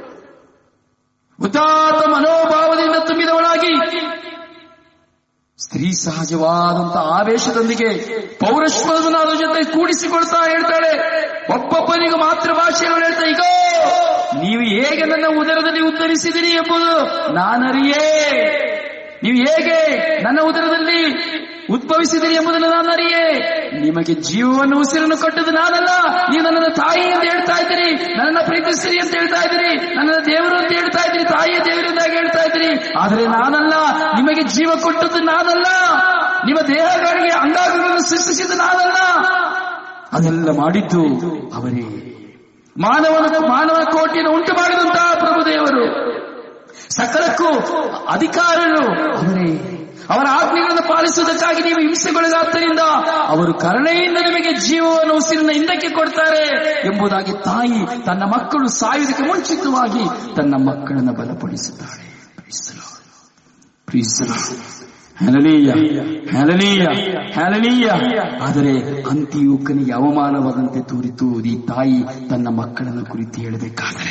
ಉದಾತ್ತ ಮನೋಭಾವದಿಂದ ತುಂಬಿದವಳಾಗಿ ಸ್ತ್ರೀ ಸಹಜವಾದಂತಹ ಆವೇಶದೊಂದಿಗೆ ಪೌರಶ್ವವನ್ನು ಅದರ ಜೊತೆ ಕೂಡಿಸಿಕೊಳ್ತಾ ಹೇಳ್ತಾಳೆ ಒಬ್ಬೊಬ್ಬನಿಗೂ ಮಾತೃ ಭಾಷೆಯನ್ನು ಹೇಳ್ತಾ ಈಗ ನೀವು ಹೇಗೆ ನನ್ನ ಉದರದಲ್ಲಿ ಉತ್ತರಿಸಿದಿರಿ ಎಂಬುದು ನಾನರಿಯೇ ನೀವು ಹೇಗೆ ನನ್ನ ಉದರದಲ್ಲಿ ಉದ್ಭವ ಅನುಭವಿಸಿದಿರಿ ಎಂಬುದನ್ನು ನಾನು ಅರಿಯೇ ನಿಮಗೆ ಜೀವವನ್ನು ಉಸಿರನ್ನು ಕೊಟ್ಟದ್ದು ನಾನಲ್ಲ ನೀವು ನನ್ನನ್ನು ತಾಯಿ ಅಂತ ಹೇಳ್ತಾ ಇದ್ದೀರಿ ನನ್ನನ್ನು ಪ್ರೀತಿಸ್ತೀರಿ ಅಂತ ಹೇಳ್ತಾ ಇದ್ದೀರಿ ನನ್ನ ದೇವರು ಅಂತ ಹೇಳ್ತಾ ಇದ್ದೀರಿ ತಾಯಿಯ ದೇವರಿಂದಾಗಿ ಹೇಳ್ತಾ ಇದ್ದೀರಿ ಆದರೆ ನಾನಲ್ಲ ನಿಮಗೆ ಜೀವ ಕೊಟ್ಟದ್ದು ನಾನಲ್ಲ ನಿಮ್ಮ ದೇಹಗಳಿಗೆ ಅಂಗಾಂಗಗಳನ್ನು ಸೃಷ್ಟಿಸಿದ್ದು ನಾನಲ್ಲ ಅದೆಲ್ಲ ಮಾಡಿದ್ದು ಅವರೇ ಮಾನವನ ಮಾನವ ಕೋಟಿಯನ್ನು ಉಂಟು ಮಾಡಿದಂತಹ ಪ್ರಭುದೇವರು ಸಕಲಕ್ಕೂ ಅಧಿಕಾರರು ಅವರೇ ಅವರ ಆಜ್ಞೆಗಳನ್ನು ಪಾಲಿಸುವುದಕ್ಕಾಗಿ ನೀವು ಹಿಂಸೆಗೊಳಗಾದ್ದರಿಂದ ಅವರು ಕರುಣೆಯಿಂದ ನಿಮಗೆ ಜೀವವನ್ನು ಉಸಿರಿನ ಹಿಂದಕ್ಕೆ ಕೊಡ್ತಾರೆ ಎಂಬುದಾಗಿ ತಾಯಿ ತನ್ನ ಮಕ್ಕಳು ಸಾಯುವುದಕ್ಕೆ ಮುಂಚಿತವಾಗಿ ತನ್ನ ಮಕ್ಕಳನ್ನು ಬಲಪಡಿಸುತ್ತಾಳೆ ಹ್ಯಾಲನೀಯ ಹ್ಯಾಲನೀಯ ಹ್ಯಾಲನೀಯ ಆದರೆ ಅಂತ್ಯೂಕನಿಗೆ ಅವಮಾನವಾದಂತೆ ತೋರಿತು ಈ ತಾಯಿ ತನ್ನ ಮಕ್ಕಳನ್ನು ಕುರಿತು ಹೇಳಬೇಕಾದರೆ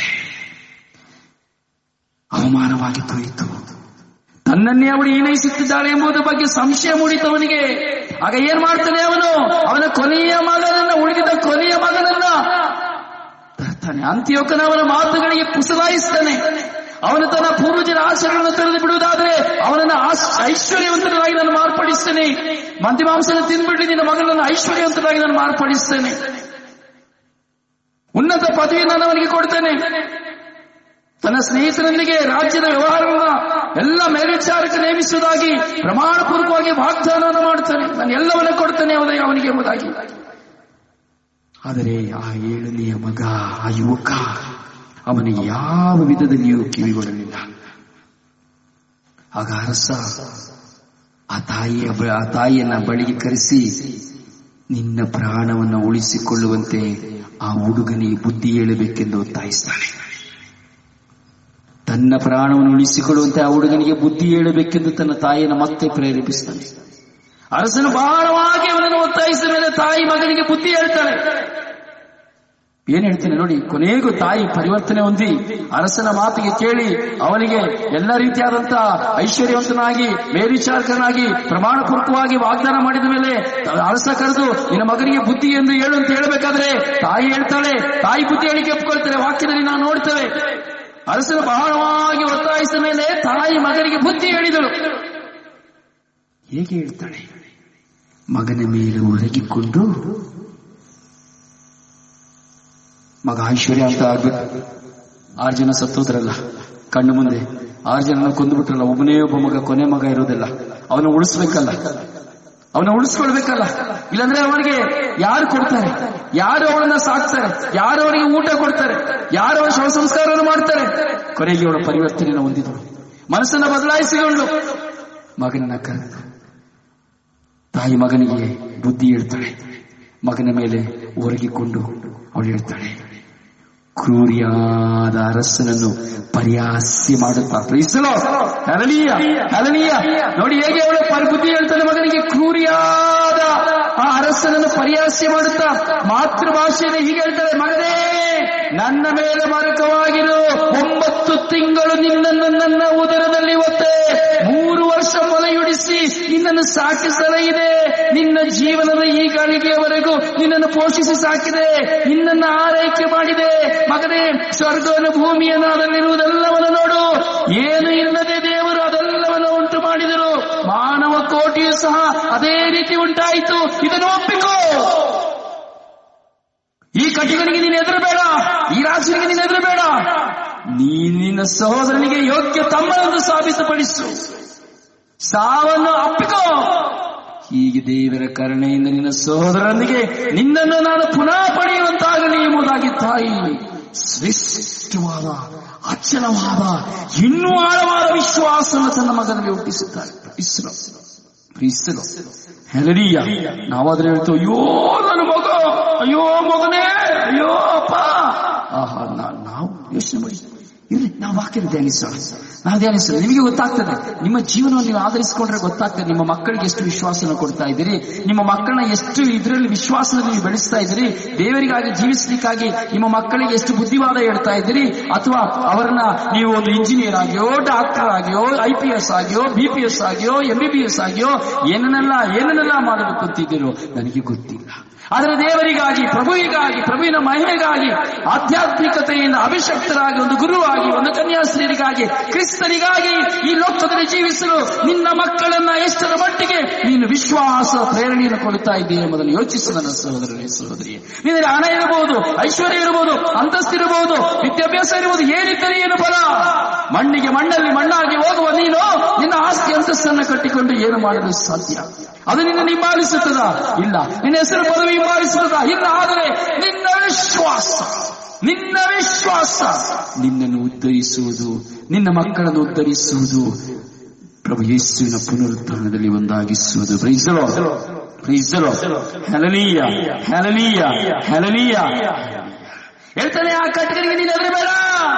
ಅವಮಾನವಾಗಿ ತೋರಿತು ತನ್ನನ್ನೇ ಅವಳು ಏನೈಸುತ್ತಿದ್ದಾಳೆ ಎಂಬುದರ ಬಗ್ಗೆ ಸಂಶಯ ಮೂಡಿತು ಅವನಿಗೆ ಆಗ ಏನ್ ಮಾಡ್ತಾನೆ ಅವನು ಅವನ ಕೊನೆಯ ಮಗನನ್ನ ಉಳಿದಿದ್ದ ಕೊನೆಯ ಮಗನನ್ನ ತರ್ತಾನೆ ಅಂತ್ಯೋಕನ ಅವನ ಮಾತುಗಳಿಗೆ ಪುಸಲಾಯಿಸ್ತಾನೆ ಅವನು ತನ್ನ ಪೂರ್ವಜರ ಆಶಯಗಳನ್ನು ತೆರೆದು ಬಿಡುವುದಾದ್ರೆ ಅವನನ್ನು ಆಶ್- ಐಶ್ವರ್ಯವಂತನಾಗಿ ನಾನು ಮಾರ್ಪಡಿಸ್ತೇನೆ ಮಂದಿ ಮಾಂಸನ ತಿನ್ಬಿಟ್ಟು ನಿನ್ನ ಮಗನನ್ನು ಐಶ್ವರ್ಯವಂತನಾಗಿ ನಾನು ಮಾರ್ಪಡಿಸ್ತೇನೆ ಉನ್ನತ ಪದವಿಯನ್ನು ನಾನು ಅವನಿಗೆ ಕೊಡ್ತೇನೆ ತನ್ನ ಸ್ನೇಹಿತರೊಂದಿಗೆ ರಾಜ್ಯದ ವ್ಯವಹಾರಗಳನ್ನ ಎಲ್ಲ ಮೇಲ್ವಿಚಾರಕ್ಕೆ ನೇಮಿಸುವುದಾಗಿ ಪ್ರಮಾಣ ಪೂರ್ವಕವಾಗಿ ವಾಗ್ದಾನವನ್ನು ಮಾಡ್ತಾನೆ ನಾನು ಎಲ್ಲವನ್ನ ಕೊಡ್ತೇನೆ ಅವನಿಗೆ ಅವನಿಗೆ ಎಂಬುದಾಗಿ ಆದರೆ ಆ ಏಳನೆಯ ಮಗ ಆ ಯುವಕ ಅವನಿಗೆ ಯಾವ ವಿಧದಲ್ಲಿಯೂ ಕಿವಿಗೊಡಲಿಲ್ಲ ಆಗ ಅರಸ ಆ ತಾಯಿಯ ಬ- ಆ ತಾಯಿಯನ್ನ ಬಳಿಗೆ ಕರೆಸಿ ನಿನ್ನ ಪ್ರಾಣವನ್ನು ಉಳಿಸಿಕೊಳ್ಳುವಂತೆ ಆ ಹುಡುಗನಿಗೆ ಬುದ್ಧಿ ಹೇಳಬೇಕೆಂದು ಒತ್ತಾಯಿಸ್ತಾನೆ ತನ್ನ ಪ್ರಾಣವನ್ನು ಉಳಿಸಿಕೊಳ್ಳುವಂತೆ ಆ ಹುಡುಗನಿಗೆ ಬುದ್ಧಿ ಹೇಳಬೇಕೆಂದು ತನ್ನ ತಾಯಿಯನ್ನು ಮತ್ತೆ ಪ್ರೇರೇಪಿಸ್ತಾನೆ ಅರಸನು ಬಹಳವಾಗಿ ಅವನನ್ನು ಒತ್ತಾಯಿಸಿದ ಮೇಲೆ ತಾಯಿ ಮಗನಿಗೆ ಬುದ್ಧಿ ಹೇಳ್ತಾಳೆ ಏನ್ ಹೇಳ್ತೇನೆ ನೋಡಿ ಕೊನೆಗೂ ತಾಯಿ ಪರಿವರ್ತನೆ ಹೊಂದಿ ಅರಸನ ಮಾತಿಗೆ ಕೇಳಿ ಅವನಿಗೆ ಎಲ್ಲ ರೀತಿಯಾದಂತಹ ಐಶ್ವರ್ಯವಂತನಾಗಿ ಮೇಲ್ವಿಚಾರಕನಾಗಿ ಪ್ರಮಾಣ ಪೂರ್ವಕವಾಗಿ ವಾಗ್ದಾನ ಮಾಡಿದ ಮೇಲೆ ಅರಸ ಕರೆದು ನಿನ್ನ ಮಗನಿಗೆ ಬುದ್ಧಿ ಎಂದು ಹೇಳು ಅಂತ ಹೇಳಬೇಕಾದ್ರೆ ತಾಯಿ ಹೇಳ್ತಾಳೆ ತಾಯಿ ಬುದ್ಧಿ ಹೇಳಿಕೆ ಒಪ್ಕೊಳ್ತಾರೆ ವಾಕ್ಯದಲ್ಲಿ ನಾವು ನೋಡ್ತೇವೆ ಅರಸನು ಬಹಳವಾಗಿ ಒತ್ತಾಯಿಸಿದ ಮೇಲೆ ತಾಯಿ ಮಗನಿಗೆ ಬುದ್ಧಿ ಹೇಳಿದಳು ಹೇಗೆ ಹೇಳ್ತಾಳೆ ಮಗನ ಮೇಲೆ ಒರಗಿಕೊಂಡು ಮಗ ಐಶ್ವರ್ಯ ಅಂತ ಆಗ್ಬೇಕು ಆರು ಜನ ಸತ್ತೋದ್ರಲ್ಲ ಕಣ್ಣು ಮುಂದೆ ಆರು ಜನ ಕೊಂದುಬಿಟ್ರಲ್ಲ ಒಬ್ಬನೇ ಒಬ್ಬ ಮಗ ಕೊನೆ ಮಗ ಇರೋದಿಲ್ಲ ಅವನ ಉಳಿಸ್ಬೇಕಲ್ಲ ಅವನ ಉಳಿಸ್ಕೊಳ್ಬೇಕಲ್ಲ ಇಲ್ಲಾಂದ್ರೆ ಅವನಿಗೆ ಯಾರು ಕೊಡ್ತಾರೆ ಯಾರು ಅವಳನ್ನ ಸಾಕ್ತಾರೆ ಯಾರು ಅವನಿಗೆ ಊಟ ಕೊಡ್ತಾರೆ ಯಾರು ಅವನ ಶವ ಸಂಸ್ಕಾರವನ್ನು ಮಾಡ್ತಾರೆ ಕೊನೆಗೆ ಅವಳ ಪರಿವರ್ತನೆಯನ್ನು ಹೊಂದಿದಳು ಮನಸ್ಸನ್ನ ಬದಲಾಯಿಸಿಕೊಂಡು ಮಗನನ್ನ ಕರೆದು ತಾಯಿ ಮಗನಿಗೆ ಬುದ್ಧಿ ಹೇಳ್ತಾಳೆ ಮಗನ ಮೇಲೆ ಒರಗಿಕೊಂಡು ಅವಳು ಹೇಳ್ತಾಳೆ ಕ್ರೂರಿಯಾದ ಅರಸನನ್ನು ಪರಿಹಾಸ್ಯ ಮಾಡುತ್ತಾ ಪ್ರೀಸಲೋ ಹರಳೀಯ ಹರಳೀಯ ನೋಡಿ ಹೇಗೆ ಅವಳು ಪರಿ ಬುದ್ಧಿ ಹೇಳ್ತಾಳೆ ಮಗನಿಗೆ ಕ್ರೂರಿಯಾದ ಆ ಅರಸನನ್ನು ಪರಿಹಾಸ್ಯ ಮಾಡುತ್ತಾ ಮಾತೃಭಾಷೆಯಲ್ಲಿ ಹೀಗೆ ಹೇಳ್ತಾಳೆ ಮಗನೇ ನನ್ನ ಮೇಲೆ ಮರಕವಾಗಿರು ಒಂಬತ್ತು ತಿಂಗಳು ನಿನ್ನನ್ನು ನನ್ನ ಉದರದಲ್ಲಿ ಒತ್ತೆ ಮೂರು ವರ್ಷ ಮೊಲೆಯುಡಿಸಿ ನಿನ್ನನ್ನು ಸಾಕಿಸಲೇ ನಿನ್ನ ಜೀವನದ ಈ ಗಳಿಗೆಯವರೆಗೂ ನಿನ್ನನ್ನು ಪೋಷಿಸಿ ಸಾಕಿದೆ ನಿನ್ನನ್ನು ಆರೈಕೆ ಮಾಡಿದೆ ಮಗನೇ ಸ್ವರ್ಗವನ್ನು ಭೂಮಿಯನ್ನು ಅದರಲ್ಲಿರುವುದೆಲ್ಲವನ್ನು ನೋಡು ಏನು ಇಲ್ಲದೆ ದೇವರು ಅದೆಲ್ಲವನ್ನು ಉಂಟು ಮಾಡಿದರು ಮಾನವ ಕೋಟಿಯು ಸಹ ಅದೇ ರೀತಿ ಉಂಟಾಯಿತು ಇದನ್ನು ಒಪ್ಪಿಕೋ ಈ ಕಟಿಗನಿಗೆ ನೀನು ಎದುರಬೇಡ ಈ ರಾಜನಿಗೆ ನೀನು ಎದುರಬೇಡ ನೀ ನಿನ್ನ ಸಹೋದರನಿಗೆ ಯೋಗ್ಯ ತಮ್ಮನನ್ನು ಸಾಬೀತುಪಡಿಸು ಸಾವನ್ನು ಅಪ್ಪಿಕೋ ಹೀಗೆ ದೇವರ ಕರುಣೆಯಿಂದ ನಿನ್ನ ಸಹೋದರನಿಗೆ ನಿನ್ನನ್ನು ನಾನು ಪುನಃ ಪಡೆಯುವಂತಾಗಲಿ ಎಂಬುದಾಗಿ ತಾಯಿ ಶ್ರೇಷ್ಠವಾದ ಅಚಲವಾದ ಇನ್ನೂ ಆಳವಾದ ವಿಶ್ವಾಸವನ್ನು ತನ್ನ ಮಗನಲ್ಲಿ ಹುಟ್ಟಿಸುತ್ತಾರೆ ಇಸ್ರೋ ಪ್ರೀಸಲು ಹೆಲರಿಯ ನಾವಾದ್ರೆ ಹೇಳ್ತೇವೆ ಅಯ್ಯೋ ನನ್ನ ಮಗ ಅಯ್ಯೋ ಮಗನೇ ಅಯ್ಯೋ ಅಪ್ಪ ಆಹಾ ನಾ- ನಾವು ಯೋಚನೆ ಮಾಡಿ ಇರ್ಲಿ ನಾವು ವಾಕ್ಯನ ಧ್ಯಾನಿಸೋಣ ನಾವು ಧ್ಯಾನಿಸೋಣ ನಿಮಗೆ ಗೊತ್ತಾಗ್ತದೆ ನಿಮ್ಮ ಜೀವನವನ್ನು ನೀವು ಆಧರಿಸಿಕೊಂಡ್ರೆ ಗೊತ್ತಾಗ್ತದೆ ನಿಮ್ಮ ಮಕ್ಕಳಿಗೆ ಎಷ್ಟು ವಿಶ್ವಾಸನ ಕೊಡ್ತಾ ಇದ್ದೀರಿ ನಿಮ್ಮ ಮಕ್ಕಳನ್ನ ಎಷ್ಟು ಇದರಲ್ಲಿ ವಿಶ್ವಾಸದಲ್ಲಿ ನೀವು ಬೆಳೆಸ್ತಾ ಇದ್ದೀರಿ ದೇವರಿಗಾಗಿ ಜೀವಿಸ್ಲಿಕ್ಕಾಗಿ ನಿಮ್ಮ ಮಕ್ಕಳಿಗೆ ಎಷ್ಟು ಬುದ್ಧಿವಾದ ಹೇಳ್ತಾ ಇದ್ದೀರಿ ಅಥವಾ ಅವರನ್ನ ನೀವು ಒಂದು ಇಂಜಿನಿಯರ್ ಆಗಿಯೋ ಡಾಕ್ಟರ್ ಆಗಿಯೋ ಐ ಪಿ ಎಸ್ ಆಗಿಯೋ ಬಿ ಪಿ ಎಸ್ ಆಗಿಯೋ ಎಂ ಬಿ ಬಿ ಎಸ್ ಆಗಿಯೋ ಏನನ್ನೆಲ್ಲ ಏನನ್ನೆಲ್ಲ ಮಾಡಬೇಕು ಅಂತಿದ್ದೀರೋ ನನಗೆ ಗೊತ್ತಿಲ್ಲ ಆದರೆ ದೇವರಿಗಾಗಿ ಪ್ರಭುವಿಗಾಗಿ ಪ್ರಭುವಿನ ಮಹಿಮೆಗಾಗಿ ಆಧ್ಯಾತ್ಮಿಕತೆಯಿಂದ ಅಭಿಷಕ್ತರಾಗಿ ಒಂದು ಗುರುವಾಗಿ ಕುಟುಂಬವಾಗಿ ಒಂದು ಕನ್ಯಾಸ್ತ್ರೀಯರಿಗಾಗಿ ಕ್ರಿಸ್ತನಿಗಾಗಿ ಈ ಲೋಕದಲ್ಲಿ ಜೀವಿಸಲು ನಿನ್ನ ಮಕ್ಕಳನ್ನ ಎಷ್ಟರ ಮಟ್ಟಿಗೆ ನೀನು ವಿಶ್ವಾಸ ಪ್ರೇರಣೆಯನ್ನು ಕೊಡುತ್ತಾ ಇದ್ದೀಯ ಎಂಬುದನ್ನು ಯೋಚಿಸು ನನ್ನ ಸಹೋದರನೇ ಸಹೋದರಿಯೇ ನಿನ್ನಲ್ಲಿ ಹಣ ಇರಬಹುದು ಐಶ್ವರ್ಯ ಇರಬಹುದು ಅಂತಸ್ತಿರಬಹುದು ವಿದ್ಯಾಭ್ಯಾಸ ಇರಬಹುದು ಏನಿದ್ದರೆ ಏನು ಫಲ ಮಣ್ಣಿಗೆ ಮಣ್ಣಲ್ಲಿ ಮಣ್ಣಾಗಿ ಹೋಗುವ ನೀನು ನಿನ್ನ ಆಸ್ತಿ ಅಂತಸ್ತನ್ನು ಕಟ್ಟಿಕೊಂಡು ಏನು ಮಾಡಲು ಸಾಧ್ಯ ಅದು ನಿನ್ನ ಹಿಂಬಾಲಿಸುತ್ತದ ಇಲ್ಲ ನಿನ್ನ ಹೆಸರು ಪದವಿ ಹಿಂಬಾಲಿಸುತ್ತದ ಇಲ್ಲ ಆದರೆ ನಿನ್ನ ವಿಶ್ವಾಸ ನಿನ್ನ ವಿಶ್ವಾಸ ನಿನ್ನನ್ನು ಉದ್ಧರಿಸುವುದು ನಿನ್ನ ಮಕ್ಕಳನ್ನು ಉದ್ಧರಿಸುವುದು ಪ್ರಭು ಯೇಸುವಿನ ಪುನರುತ್ಥಾನದಲ್ಲಿ ಒಂದಾಗಿಸುವುದು ಪ್ರೈಸಲೋ ಪ್ರೈಸಲೋ ಹೆಲನೀಯ ಹೆಲನೀಯ ಹೆಲನೀಯ ಹೇಳ್ತಾನೆ ಆ ಕಟ್ಟಕರಿಗೆ ನೀನು ಹೆದರಬೇಡ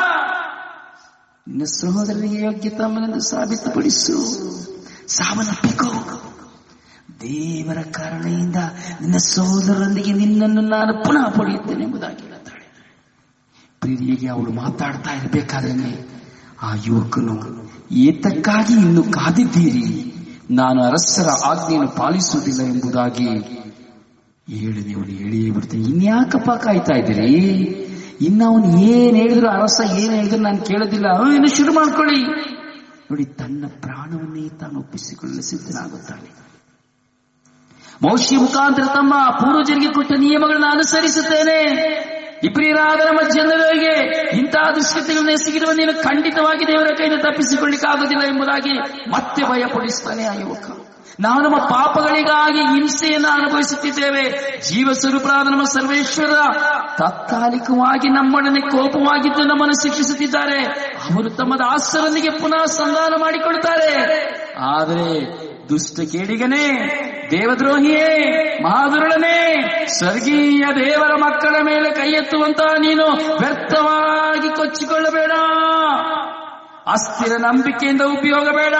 ನಿನ್ನ ಸಹೋದರನಿಗೆ ಯೋಗ್ಯತಮ್ಮನೆಂದು ಸಾಬೀತುಪಡಿಸು ಸಾವನ್ನಪ್ಪಿಕೋ ದೇವರ ಕಾರಣದಿಂದ ನಿನ್ನ ಸಹೋದರರೊಂದಿಗೆ ನಿನ್ನನ್ನು ನಾನು ಪುನಃ ಪಡೆಯುತ್ತೇನೆ ಎಂಬುದಾಗಿ ಹೇಳ್ತಾಳೆ ಪ್ರೀತಿಗೆ ಅವಳು ಮಾತಾಡ್ತಾ ಇರಬೇಕಾದ್ರೆ ಆ ಯುವಕನು ಏತಕ್ಕಾಗಿ ಇನ್ನು ಕಾದಿದ್ದೀರಿ ನಾನು ಅರಸರ ಆಜ್ಞೆಯನ್ನು ಪಾಲಿಸುವುದಿಲ್ಲ ಎಂಬುದಾಗಿ ಹೇಳಿದೆ ಅವನು ಹೇಳಿಯೇ ಬಿಡ್ತೇನೆ ಇನ್ಯಾಕಪ್ಪ ಕಾಯ್ತಾ ಇದ್ದೀರಿ ಇನ್ನು ಅವನು ಏನ್ ಹೇಳಿದ್ರು ಅರಸ ಏನ್ ಹೇಳಿದ್ರು ನಾನು ಕೇಳೋದಿಲ್ಲ ಅವನು ಇನ್ನು ಶುರು ಮಾಡ್ಕೊಳ್ಳಿ ನೋಡಿ ತನ್ನ ಪ್ರಾಣವನ್ನೇ ತಾನು ಒಪ್ಪಿಸಿಕೊಳ್ಳಲು ಸಿದ್ಧನಾಗುತ್ತಾನೆ ಮೌಷಿ ಮುಖಾಂತರ ತಮ್ಮ ಪೂರ್ವಜರಿಗೆ ಕೊಟ್ಟ ನಿಯಮಗಳನ್ನು ಅನುಸರಿಸುತ್ತೇನೆ ಇಬ್ರಿಯರಾದ ನಮ್ಮ ಜನರಿಗೆ ಇಂತಹ ದುಷ್ಕೃತ್ಯಗಳನ್ನು ಎಸಗಿರುವ ನೀನು ಖಂಡಿತವಾಗಿ ದೇವರ ಕೈಯಿಂದ ತಪ್ಪಿಸಿಕೊಳ್ಳಿಕ್ಕಾಗುವುದಿಲ್ಲ ಎಂಬುದಾಗಿ ಮತ್ತೆ ಭಯಪಡಿಸ್ತಾನೆ ಆ ಯುವಕ ನಾವು ನಮ್ಮ ಪಾಪಗಳಿಗಾಗಿ ಹಿಂಸೆಯನ್ನು ಅನುಭವಿಸುತ್ತಿದ್ದೇವೆ ಜೀವ ಸ್ವರೂಪರಾದ ನಮ್ಮ ಸರ್ವೇಶ್ವರ ತಾತ್ಕಾಲಿಕವಾಗಿ ನಮ್ಮೊಡನೆ ಕೋಪವಾಗಿದ್ದು ನಮ್ಮನ್ನು ಶಿಕ್ಷಿಸುತ್ತಿದ್ದಾರೆ ಅವರು ತಮ್ಮ ದಾಸರೊಂದಿಗೆ ಪುನಃ ಸಂಧಾನ ಮಾಡಿಕೊಳ್ತಾರೆ ಆದರೆ ದುಷ್ಟ ಕೇಡಿಗನೇ ದೇವದ್ರೋಹಿಯೇ ಮಹಾದುರುಳನೇ ಸ್ವರ್ಗೀಯ ದೇವರ ಮಕ್ಕಳ ಮೇಲೆ ಕೈ ಎತ್ತುವಂತ ನೀನು ವ್ಯರ್ಥವಾಗಿ ಕೊಚ್ಚಿಕೊಳ್ಳಬೇಡ ಅಸ್ಥಿರ ನಂಬಿಕೆಯಿಂದ ಉಪಯೋಗ ಬೇಡ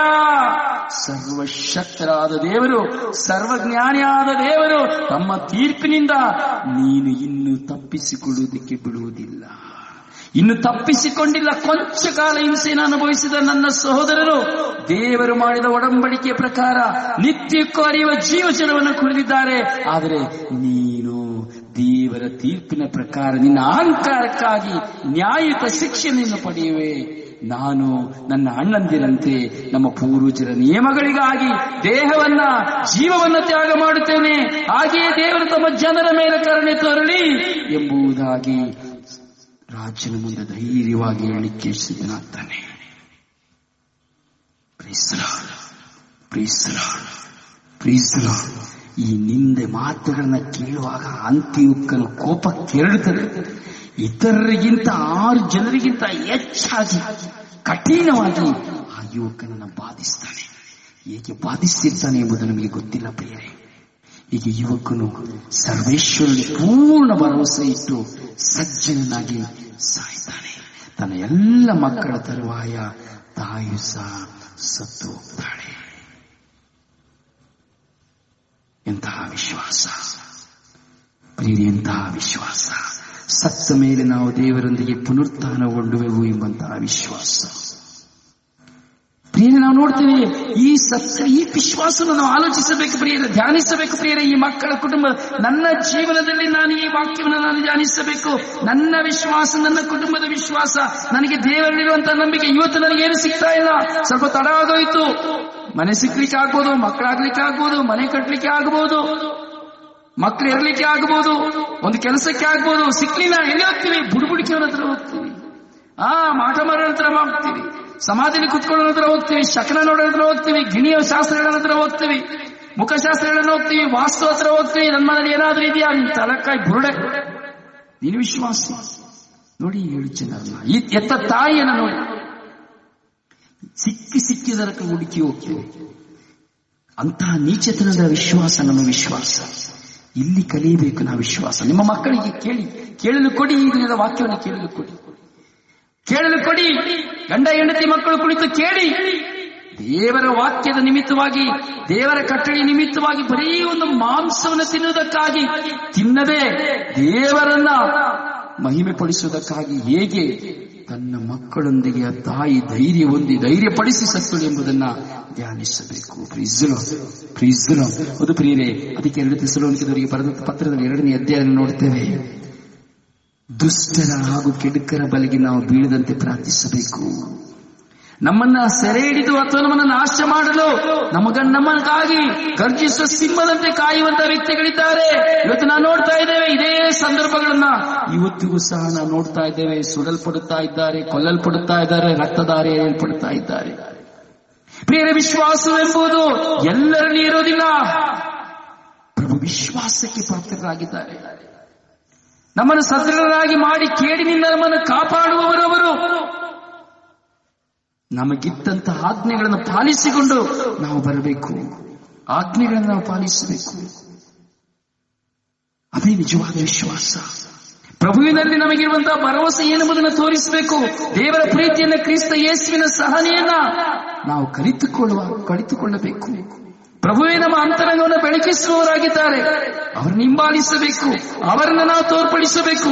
ಸರ್ವಶಕ್ತರಾದ ದೇವರು ಸರ್ವಜ್ಞಾನಿಯಾದ ದೇವರು ತಮ್ಮ ತೀರ್ಪಿನಿಂದ ನೀನು ಇನ್ನು ತಪ್ಪಿಸಿಕೊಳ್ಳುವುದಕ್ಕೆ ಬಿಡುವುದಿಲ್ಲ ಇನ್ನು ತಪ್ಪಿಸಿಕೊಂಡಿಲ್ಲ ಕೊಂಚ ಕಾಲ ಹಿಂಸೆಯನ್ನು ಅನುಭವಿಸಿದ ನನ್ನ ಸಹೋದರರು ದೇವರು ಮಾಡಿದ ಒಡಂಬಡಿಕೆ ಪ್ರಕಾರ ನಿತ್ಯಕ್ಕೂ ಅರಿಯುವ ಜೀವಜಲವನ್ನು ಕುಡಿದಿದ್ದಾರೆ ಆದರೆ ನೀನು ದೇವರ ತೀರ್ಪಿನ ಪ್ರಕಾರ ನಿನ್ನ ಅಹಂಕಾರಕ್ಕಾಗಿ ನ್ಯಾಯಯುತ ಶಿಕ್ಷೆಯನ್ನು ಪಡೆಯುವೆ ನಾನು ನನ್ನ ಅಣ್ಣಂದಿರಂತೆ ನಮ್ಮ ಪೂರ್ವಜರ ನಿಯಮಗಳಿಗಾಗಿ ದೇಹವನ್ನ ಜೀವವನ್ನ ತ್ಯಾಗ ಮಾಡುತ್ತೇನೆ ಹಾಗೆಯೇ ದೇವರು ತಮ್ಮ ಜನರ ಮೇಲೆ ಕರುಣೆ ತೋರಲಿ ಎಂಬುದಾಗಿ ರಾಜನ ಮುಂದೆ ಧೈರ್ಯವಾಗಿ ಹೇಳಿಕೆ ಸಿದ್ಧನಾಗ್ತಾನೆ ಪ್ರೀಸಲ ಈ ನಿಂದೆ ಮಾತುಗಳನ್ನ ಕೇಳುವಾಗ ಅಂತ್ಯುಕ್ಕನ ಕೋಪ ಕೆರಳುತ್ತದೆ ಇತರರಿಗಿಂತ ಆರು ಜನರಿಗಿಂತ ಹೆಚ್ಚಾಗಿ ಕಠಿಣವಾಗಿ ಆ ಯುವಕನನ್ನ ಬಾಧಿಸ್ತಾನೆ ಹೇಗೆ ಬಾಧಿಸಿರ್ತಾನೆ ಎಂಬುದು ನಮಗೆ ಗೊತ್ತಿಲ್ಲ ಪ್ರಿಯರೇ ಹೀಗೆ ಯುವಕನು ಸರ್ವೇಶ್ವರನಿಗೆ ಪೂರ್ಣ ಭರವಸೆ ಇಟ್ಟು ಸಜ್ಜನನಾಗಿ ಸಾಯ್ತಾನೆ ತನ್ನ ಎಲ್ಲ ಮಕ್ಕಳ ತರುವಾಯ ತಾಯಿಯು ಸಹ ಸತ್ತು ಹೋಗ್ತಾಳೆ ಎಂತಹ ವಿಶ್ವಾಸ ಪ್ರೀತಿ ಎಂತಹ ವಿಶ್ವಾಸ ಸತ್ತ ಮೇಲೆ ನಾವು ದೇವರೊಂದಿಗೆ ಪುನರುತ್ಥಾನಗೊಂಡುವೆವು ಎಂಬಂತಹ ವಿಶ್ವಾಸ ಪ್ರಿಯರೇ ನಾವು ನೋಡ್ತೀವಿ ಈ ಸತ್ಯ ಈ ವಿಶ್ವಾಸವನ್ನು ನಾವು ಆಲೋಚಿಸಬೇಕು ಪ್ರಿಯರೇ ಧ್ಯಾನಿಸಬೇಕು ಪ್ರಿಯರೇ ಈ ಮಕ್ಕಳ ಕುಟುಂಬ ನನ್ನ ಜೀವನದಲ್ಲಿ ನಾನು ಈ ವಾಕ್ಯವನ್ನು ನಾನು ಧ್ಯಾನಿಸಬೇಕು ನನ್ನ ವಿಶ್ವಾಸ ನನ್ನ ಕುಟುಂಬದ ವಿಶ್ವಾಸ ನನಗೆ ದೇವರಲ್ಲಿರುವಂತಹ ನಂಬಿಕೆ ಇವತ್ತು ನನಗೆ ಏನು ಸಿಗ್ತಾ ಇಲ್ಲ ಸ್ವಲ್ಪ ತಡ ಆಗೋಯ್ತು ಮನೆ ಸಿಕ್ಲಿಕ್ಕೆ ಆಗ್ಬೋದು ಮಕ್ಕಳಾಗ್ಲಿಕ್ಕೆ ಆಗ್ಬೋದು ಮನೆ ಕಟ್ಲಿಕ್ಕೆ ಆಗ್ಬೋದು ಮಕ್ಕಳು ಇರ್ಲಿಕ್ಕೆ ಆಗ್ಬೋದು ಒಂದು ಕೆಲಸಕ್ಕೆ ಆಗ್ಬೋದು ಸಿಕ್ಲಿಲ್ಲ ಎಲ್ಲಿ ಹೋಗ್ತೀವಿ ಬುಡುಬುಡಿಕೆಯವರ ಹತ್ರ ಹೋಗ್ತೀವಿ ಆ ಮಾಟ ಮಾರೋ ಹತ್ರ ಹೋಗ್ತೀವಿ ಸಮಾಧಿಲಿ ಕುತ್ಕೊಳ್ಳೋ ಹತ್ರ ಹೋಗ್ತೀವಿ ಶಕನ ನೋಡೋ ಹತ್ರ ಹೋಗ್ತೀವಿ ಗಿಣಿಯ ಶಾಸ್ತ್ರಗಳ ಹತ್ರ ಹೋಗ್ತೀವಿ ಮುಖಶಾಸ್ತ್ರಗಳನ್ನ ಹೋಗ್ತೀವಿ ವಾಸ್ತು ಹತ್ರ ಹೋಗ್ತೀವಿ ನನ್ನ ಮನೇಲಿ ಏನಾದ್ರೂ ಇದೆಯಾ ನಿನ್ ತಲಕಾಯಿ ಬುರುಡೆ ನೀನು ವಿಶ್ವಾಸ ನೋಡಿ ಏಳು ಜನರನ್ನ ಈ ಎತ್ತ ತಾಯಿಯನ್ನ ನೋಡಿ ಸಿಕ್ಕಿ ಸಿಕ್ಕಿದರಕ್ಕೆ ಹುಡುಕಿ ಹೋಗ್ತೀವಿ ಅಂತಹ ನೀಚತನದ ವಿಶ್ವಾಸ ನಮ್ಮ ವಿಶ್ವಾಸ ಇಲ್ಲಿ ಕಲಿಯಬೇಕು ನಾವು ವಿಶ್ವಾಸ ನಿಮ್ಮ ಮಕ್ಕಳಿಗೆ ಕೇಳಿ ಕೇಳಲು ಕೊಡಿ ಈ ದಿನದ ವಾಕ್ಯವನ್ನು ಕೇಳಲು ಕೊಡಿ ಕೇಳಲು ಕೊಡಿ ಗಂಡ ಹೆಂಡತಿ ಮಕ್ಕಳು ಕುಳಿತು ಕೇಳಿ ದೇವರ ವಾಕ್ಯದ ನಿಮಿತ್ತವಾಗಿ ದೇವರ ಕಟ್ಟಡಿ ನಿಮಿತ್ತವಾಗಿ ಬರೀ ಒಂದು ಮಾಂಸವನ್ನು ತಿನ್ನುವುದಕ್ಕಾಗಿ ತಿನ್ನದೆ ದೇವರನ್ನ ಮಹಿಮೆ ಪಡಿಸುವುದಕ್ಕಾಗಿ ಹೇಗೆ ತನ್ನ ಮಕ್ಕಳೊಂದಿಗೆ ಆ ತಾಯಿ ಧೈರ್ಯ ಹೊಂದಿ ಧೈರ್ಯ ಪಡಿಸಿ ಸತ್ತಳು ಎಂಬುದನ್ನ ಧ್ಯಾನಿಸಬೇಕು ಪ್ರೀಸಲು ಪ್ರೀಸಲು ಅದು ಪ್ರಿಯರೇ ಅದಕ್ಕೆ ಎರಡು ತಿಸಲೋನಿಕೆದವರಿಗೆ ಬರೆದ ಪತ್ರದಲ್ಲಿ ಎರಡನೇ ಅಧ್ಯಾಯ ನೋಡ್ತೇವೆ ದುಷ್ಟರ ಹಾಗೂ ಕೆಡುಕರ ಬಲಿಗೆ ನಾವು ಬೀಳದಂತೆ ಪ್ರಾರ್ಥಿಸಬೇಕು ನಮ್ಮನ್ನ ಸೆರೆ ಹಿಡಿದು ಅಥವಾ ನಮ್ಮನ್ನ ನಾಶ ಮಾಡಲು ನಮಗ ನಮಗಾಗಿ ಗರ್ಜಿಸುವ ಸಿಂಹದಂತೆ ಕಾಯುವಂತ ವ್ಯಕ್ತಿಗಳಿದ್ದಾರೆ ಇವತ್ತು ನಾವು ನೋಡ್ತಾ ಇದ್ದೇವೆ ಇದೇ ಸಂದರ್ಭಗಳನ್ನ ಇವತ್ತಿಗೂ ಸಹ ನಾವು ನೋಡ್ತಾ ಇದ್ದೇವೆ ಸುಡಲ್ಪಡುತ್ತಾ ಇದ್ದಾರೆ ಕೊಲ್ಲಲ್ಪಡುತ್ತಾ ಇದ್ದಾರೆ ರಕ್ತಧಾರೆ ಏರ್ಪಡುತ್ತಾ ಇದ್ದಾರೆ ಪ್ರಿಯರ ವಿಶ್ವಾಸವೆಂಬುದು ಎಲ್ಲರಲ್ಲಿ ಇರೋದಿಲ್ಲ ಪ್ರಭು ವಿಶ್ವಾಸಕ್ಕೆ ಪಾತ್ರರಾಗಿದ್ದಾರೆ ನಮ್ಮನ್ನು ಸದೃಢರಾಗಿ ಮಾಡಿ ಕೇಡಿನಿಂದ ನಮ್ಮನ್ನು ಕಾಪಾಡುವವರವರು ನಮಗಿದ್ದಂತಹ ಆಜ್ಞೆಗಳನ್ನು ಪಾಲಿಸಿಕೊಂಡು ನಾವು ಬರಬೇಕು ಆಜ್ಞೆಗಳನ್ನು ನಾವು ಪಾಲಿಸಬೇಕು ಅದೇ ನಿಜವಾದ ವಿಶ್ವಾಸ ಪ್ರಭುವಿನಲ್ಲಿ ನಮಗಿರುವಂತಹ ಭರವಸೆ ಏನೆಂಬುದನ್ನು ತೋರಿಸಬೇಕು ದೇವರ ಪ್ರೀತಿಯನ್ನ ಕ್ರಿಸ್ತ ಯೇಸುವಿನ ಸಹನೆಯನ್ನ ನಾವು ಕಲಿತುಕೊಳ್ಳುವ ಕಲಿತುಕೊಳ್ಳಬೇಕು ಪ್ರಭುವೇ ನಮ್ಮ ಅಂತರಂಗವನ್ನು ಬೆಳಕಿಸುವವರಾಗಿದ್ದಾರೆ ಅವರನ್ನು ಹಿಂಬಾಲಿಸಬೇಕು ಅವರನ್ನು ನಾವು ತೋರ್ಪಡಿಸಬೇಕು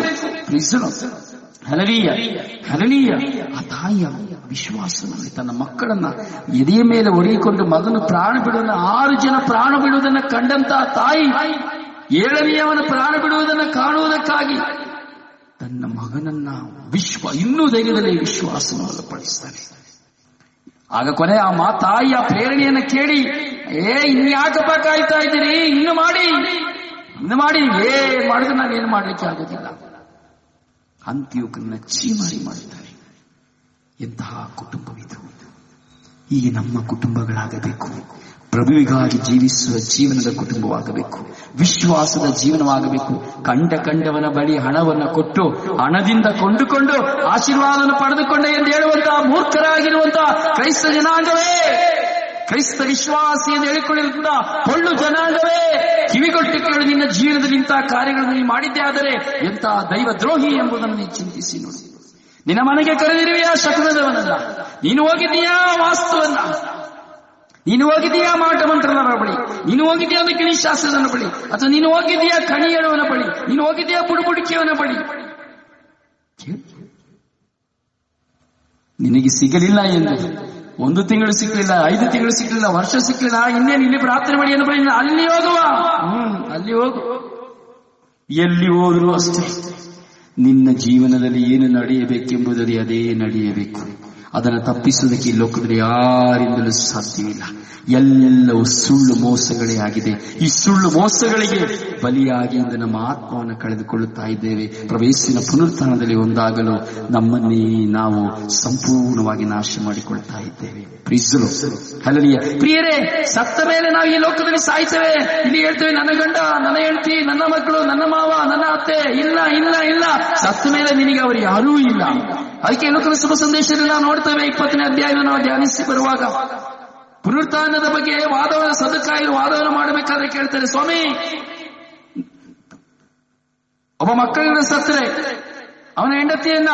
ಹಲಲೀಯ ಹಲಲೀಯ ಆ ತಾಯಿಯ ವಿಶ್ವಾಸದಲ್ಲಿ ತನ್ನ ಮಕ್ಕಳನ್ನ ಎದೆಯ ಮೇಲೆ ಒಡೆಯಿಕೊಂಡು ಮಗನು ಪ್ರಾಣ ಬಿಡುವುದನ್ನ ಆರು ಜನ ಪ್ರಾಣ ಬಿಡುವುದನ್ನು ಕಂಡಂತಹ ತಾಯಿ ಏಳನೆಯವನ ಪ್ರಾಣ ಬಿಡುವುದನ್ನು ಕಾಣುವುದಕ್ಕಾಗಿ ತನ್ನ ಮಗನನ್ನ ವಿಶ್ವ ಇನ್ನೂ ಧೈರ್ಯದಲ್ಲಿ ವಿಶ್ವಾಸವನ್ನು ಬಲಪಡಿಸ್ತಾನೆ ಆಗ ಕೊನೆ ಆ ಮಾ ತಾಯಿಯ ಪ್ರೇರಣೆಯನ್ನು ಕೇಳಿ ಏ ಇನ್ಯಾಕಪ್ಪ ಕಾಯ್ತಾ ಇದ್ದೀರಿ ಇನ್ನು ಮಾಡಿ ಇನ್ನು ಮಾಡಿ ಏ ಮಾಡಿದ್ರೆ ನಾನು ಏನು ಮಾಡ್ಲಿಕ್ಕೆ ಆಗೋದಿಲ್ಲ ಅಂತ್ಯೋಕನ್ನ ಚೀಮಾರಿ ಮಾಡುತ್ತಾರೆ ಎಂತಹ ಕುಟುಂಬವಿದು ಹೀಗೆ ನಮ್ಮ ಕುಟುಂಬಗಳಾಗಬೇಕು ಪ್ರಭುವಿಗಾಗಿ ಜೀವಿಸುವ ಜೀವನದ ಕುಟುಂಬವಾಗಬೇಕು ವಿಶ್ವಾಸದ ಜೀವನವಾಗಬೇಕು ಕಂಡ ಕಂಡವನ ಬಳಿ ಹಣವನ್ನು ಕೊಟ್ಟು ಹಣದಿಂದ ಕೊಂಡುಕೊಂಡು ಆಶೀರ್ವಾದವನ್ನು ಪಡೆದುಕೊಂಡೆ ಎಂದು ಹೇಳುವಂತಹ ಮೂರ್ಖರಾಗಿರುವಂತಹ ಕ್ರೈಸ್ತ ಜನಾಂಗವೇ ಕ್ರೈಸ್ತ ವಿಶ್ವಾಸಿ ಎಂದು ಹೇಳಿಕೊಳ್ಳುವಂತ ಹೊಳ್ಳು ಜನಾಂಗವೇ ಕಿವಿಗೊಟ್ಟು ಕೇಳು ನಿನ್ನ ಜೀವನದಲ್ಲಿ ಇಂತಹ ಕಾರ್ಯಗಳನ್ನು ನೀನು ಮಾಡಿದ್ದೇ ಆದರೆ ಎಂತಹ ದೈವ ದ್ರೋಹಿ ಎಂಬುದನ್ನು ನೀನು ಚಿಂತಿಸಿ ನೋಡಿ ನಿನ್ನ ಮನೆಗೆ ಕರೆದಿರುವೆಯಾ ಶಕುನದವನಲ್ಲ ನೀನು ಹೋಗಿದ್ದೀಯಾ ವಾಸ್ತುವನ್ನ ನೀನು ಹೋಗಿದ್ದೀಯಾ ಮಾಟ ಮಂತ್ರನ ಬಳಿ ನೀನು ಹೋಗಿದ್ದೀಯಾ ಕಿಣಿ ಶಾಸ್ತ್ರದನ ಬಳಿ ಅಥವಾ ನೀನು ಹೋಗಿದ್ದೀಯಾ ಕಣಿ ಹೇಳುವನ ಬಳಿ ನೀನು ಹೋಗಿದ್ದೀಯಾ ಬುಡುಬುಡಿಕೆಯವನ ಬಳಿ ನಿನಗೆ ಸಿಗಲಿಲ್ಲ ಎಂದು ಒಂದು ತಿಂಗಳು ಸಿಕ್ಕಲಿಲ್ಲ ಐದು ತಿಂಗಳು ಸಿಕ್ಕಲಿಲ್ಲ ವರ್ಷ ಸಿಕ್ಕಲಿಲ್ಲ ಇನ್ನೇನು ಇಲ್ಲಿ ಪ್ರಾರ್ಥನೆ ಮಾಡಿ ಎಂದು ಬಳಿ ಅಲ್ಲಿ ಹೋಗುವ ಹ್ಮ್ ಅಲ್ಲಿ ಹೋಗು ಎಲ್ಲಿ ಹೋದ್ರು ಅಷ್ಟೇ ನಿನ್ನ ಜೀವನದಲ್ಲಿ ಏನು ನಡೆಯಬೇಕೆಂಬುದರಲ್ಲಿ ಅದೇ ನಡೆಯಬೇಕು ಅದನ್ನು ತಪ್ಪಿಸುವುದಕ್ಕೆ ಈ ಲೋಕದಲ್ಲಿ ಯಾರಿಂದಲೂ ಸಾಧ್ಯವಿಲ್ಲ ಎಲ್ಲವೂ ಸುಳ್ಳು ಮೋಸಗಳೇ ಆಗಿದೆ ಈ ಸುಳ್ಳು ಮೋಸಗಳಿಗೆ ಬಲಿಯಾಗಿ ಇಂದು ನಮ್ಮ ಆತ್ಮವನ್ನು ಕಳೆದುಕೊಳ್ಳುತ್ತಾ ಇದ್ದೇವೆ ಪ್ರವೇಶಿನ ಪುನರುತ್ಥಾನದಲ್ಲಿ ಒಂದಾಗಲು ನಮ್ಮನ್ನೇ ನಾವು ಸಂಪೂರ್ಣವಾಗಿ ನಾಶ ಮಾಡಿಕೊಳ್ತಾ ಇದ್ದೇವೆ ಪ್ರೀಸಲು ಹಲಲಿಯ ಪ್ರಿಯರೇ ಸತ್ತ ಮೇಲೆ ನಾವು ಈ ಲೋಕದಲ್ಲಿ ಸಾಯ್ತೇವೆ ಇಲ್ಲಿ ಹೇಳ್ತೇವೆ ನನ್ನ ಗಂಡ ನನ್ನ ಹೆಂಡತಿ ನನ್ನ ಮಕ್ಕಳು ನನ್ನ ಮಾವ ನನ್ನ ಅತ್ತೆ ಇಲ್ಲ ಇಲ್ಲ ಇಲ್ಲ ಸತ್ತ ಮೇಲೆ ನಿನಗೆ ಅವರು ಯಾರೂ ಇಲ್ಲ ಅದಕ್ಕೆ ಲೋಕದ ಶುಭ ಸಂದೇಶದಲ್ಲಿ ನಾವು ನೋಡ್ತೇವೆ ಇಪ್ಪತ್ತನೇ ಅಧ್ಯಾಯವನ್ನು ನಾವು ಧ್ಯಾನಿಸಿ ಬರುವಾಗ ಪುನರುತ್ಥಾನದ ಬಗ್ಗೆ ವಾದವನ್ನ ಸದಕ್ಕಾಗಿ ವಾದವನ್ನು ಮಾಡಬೇಕಾದ್ರೆ ಕೇಳ್ತಾರೆ ಸ್ವಾಮಿ ಒಬ್ಬ ಮಕ್ಕಳನ್ನ ಸತ್ತರೆ ಅವನ ಹೆಂಡತಿಯನ್ನ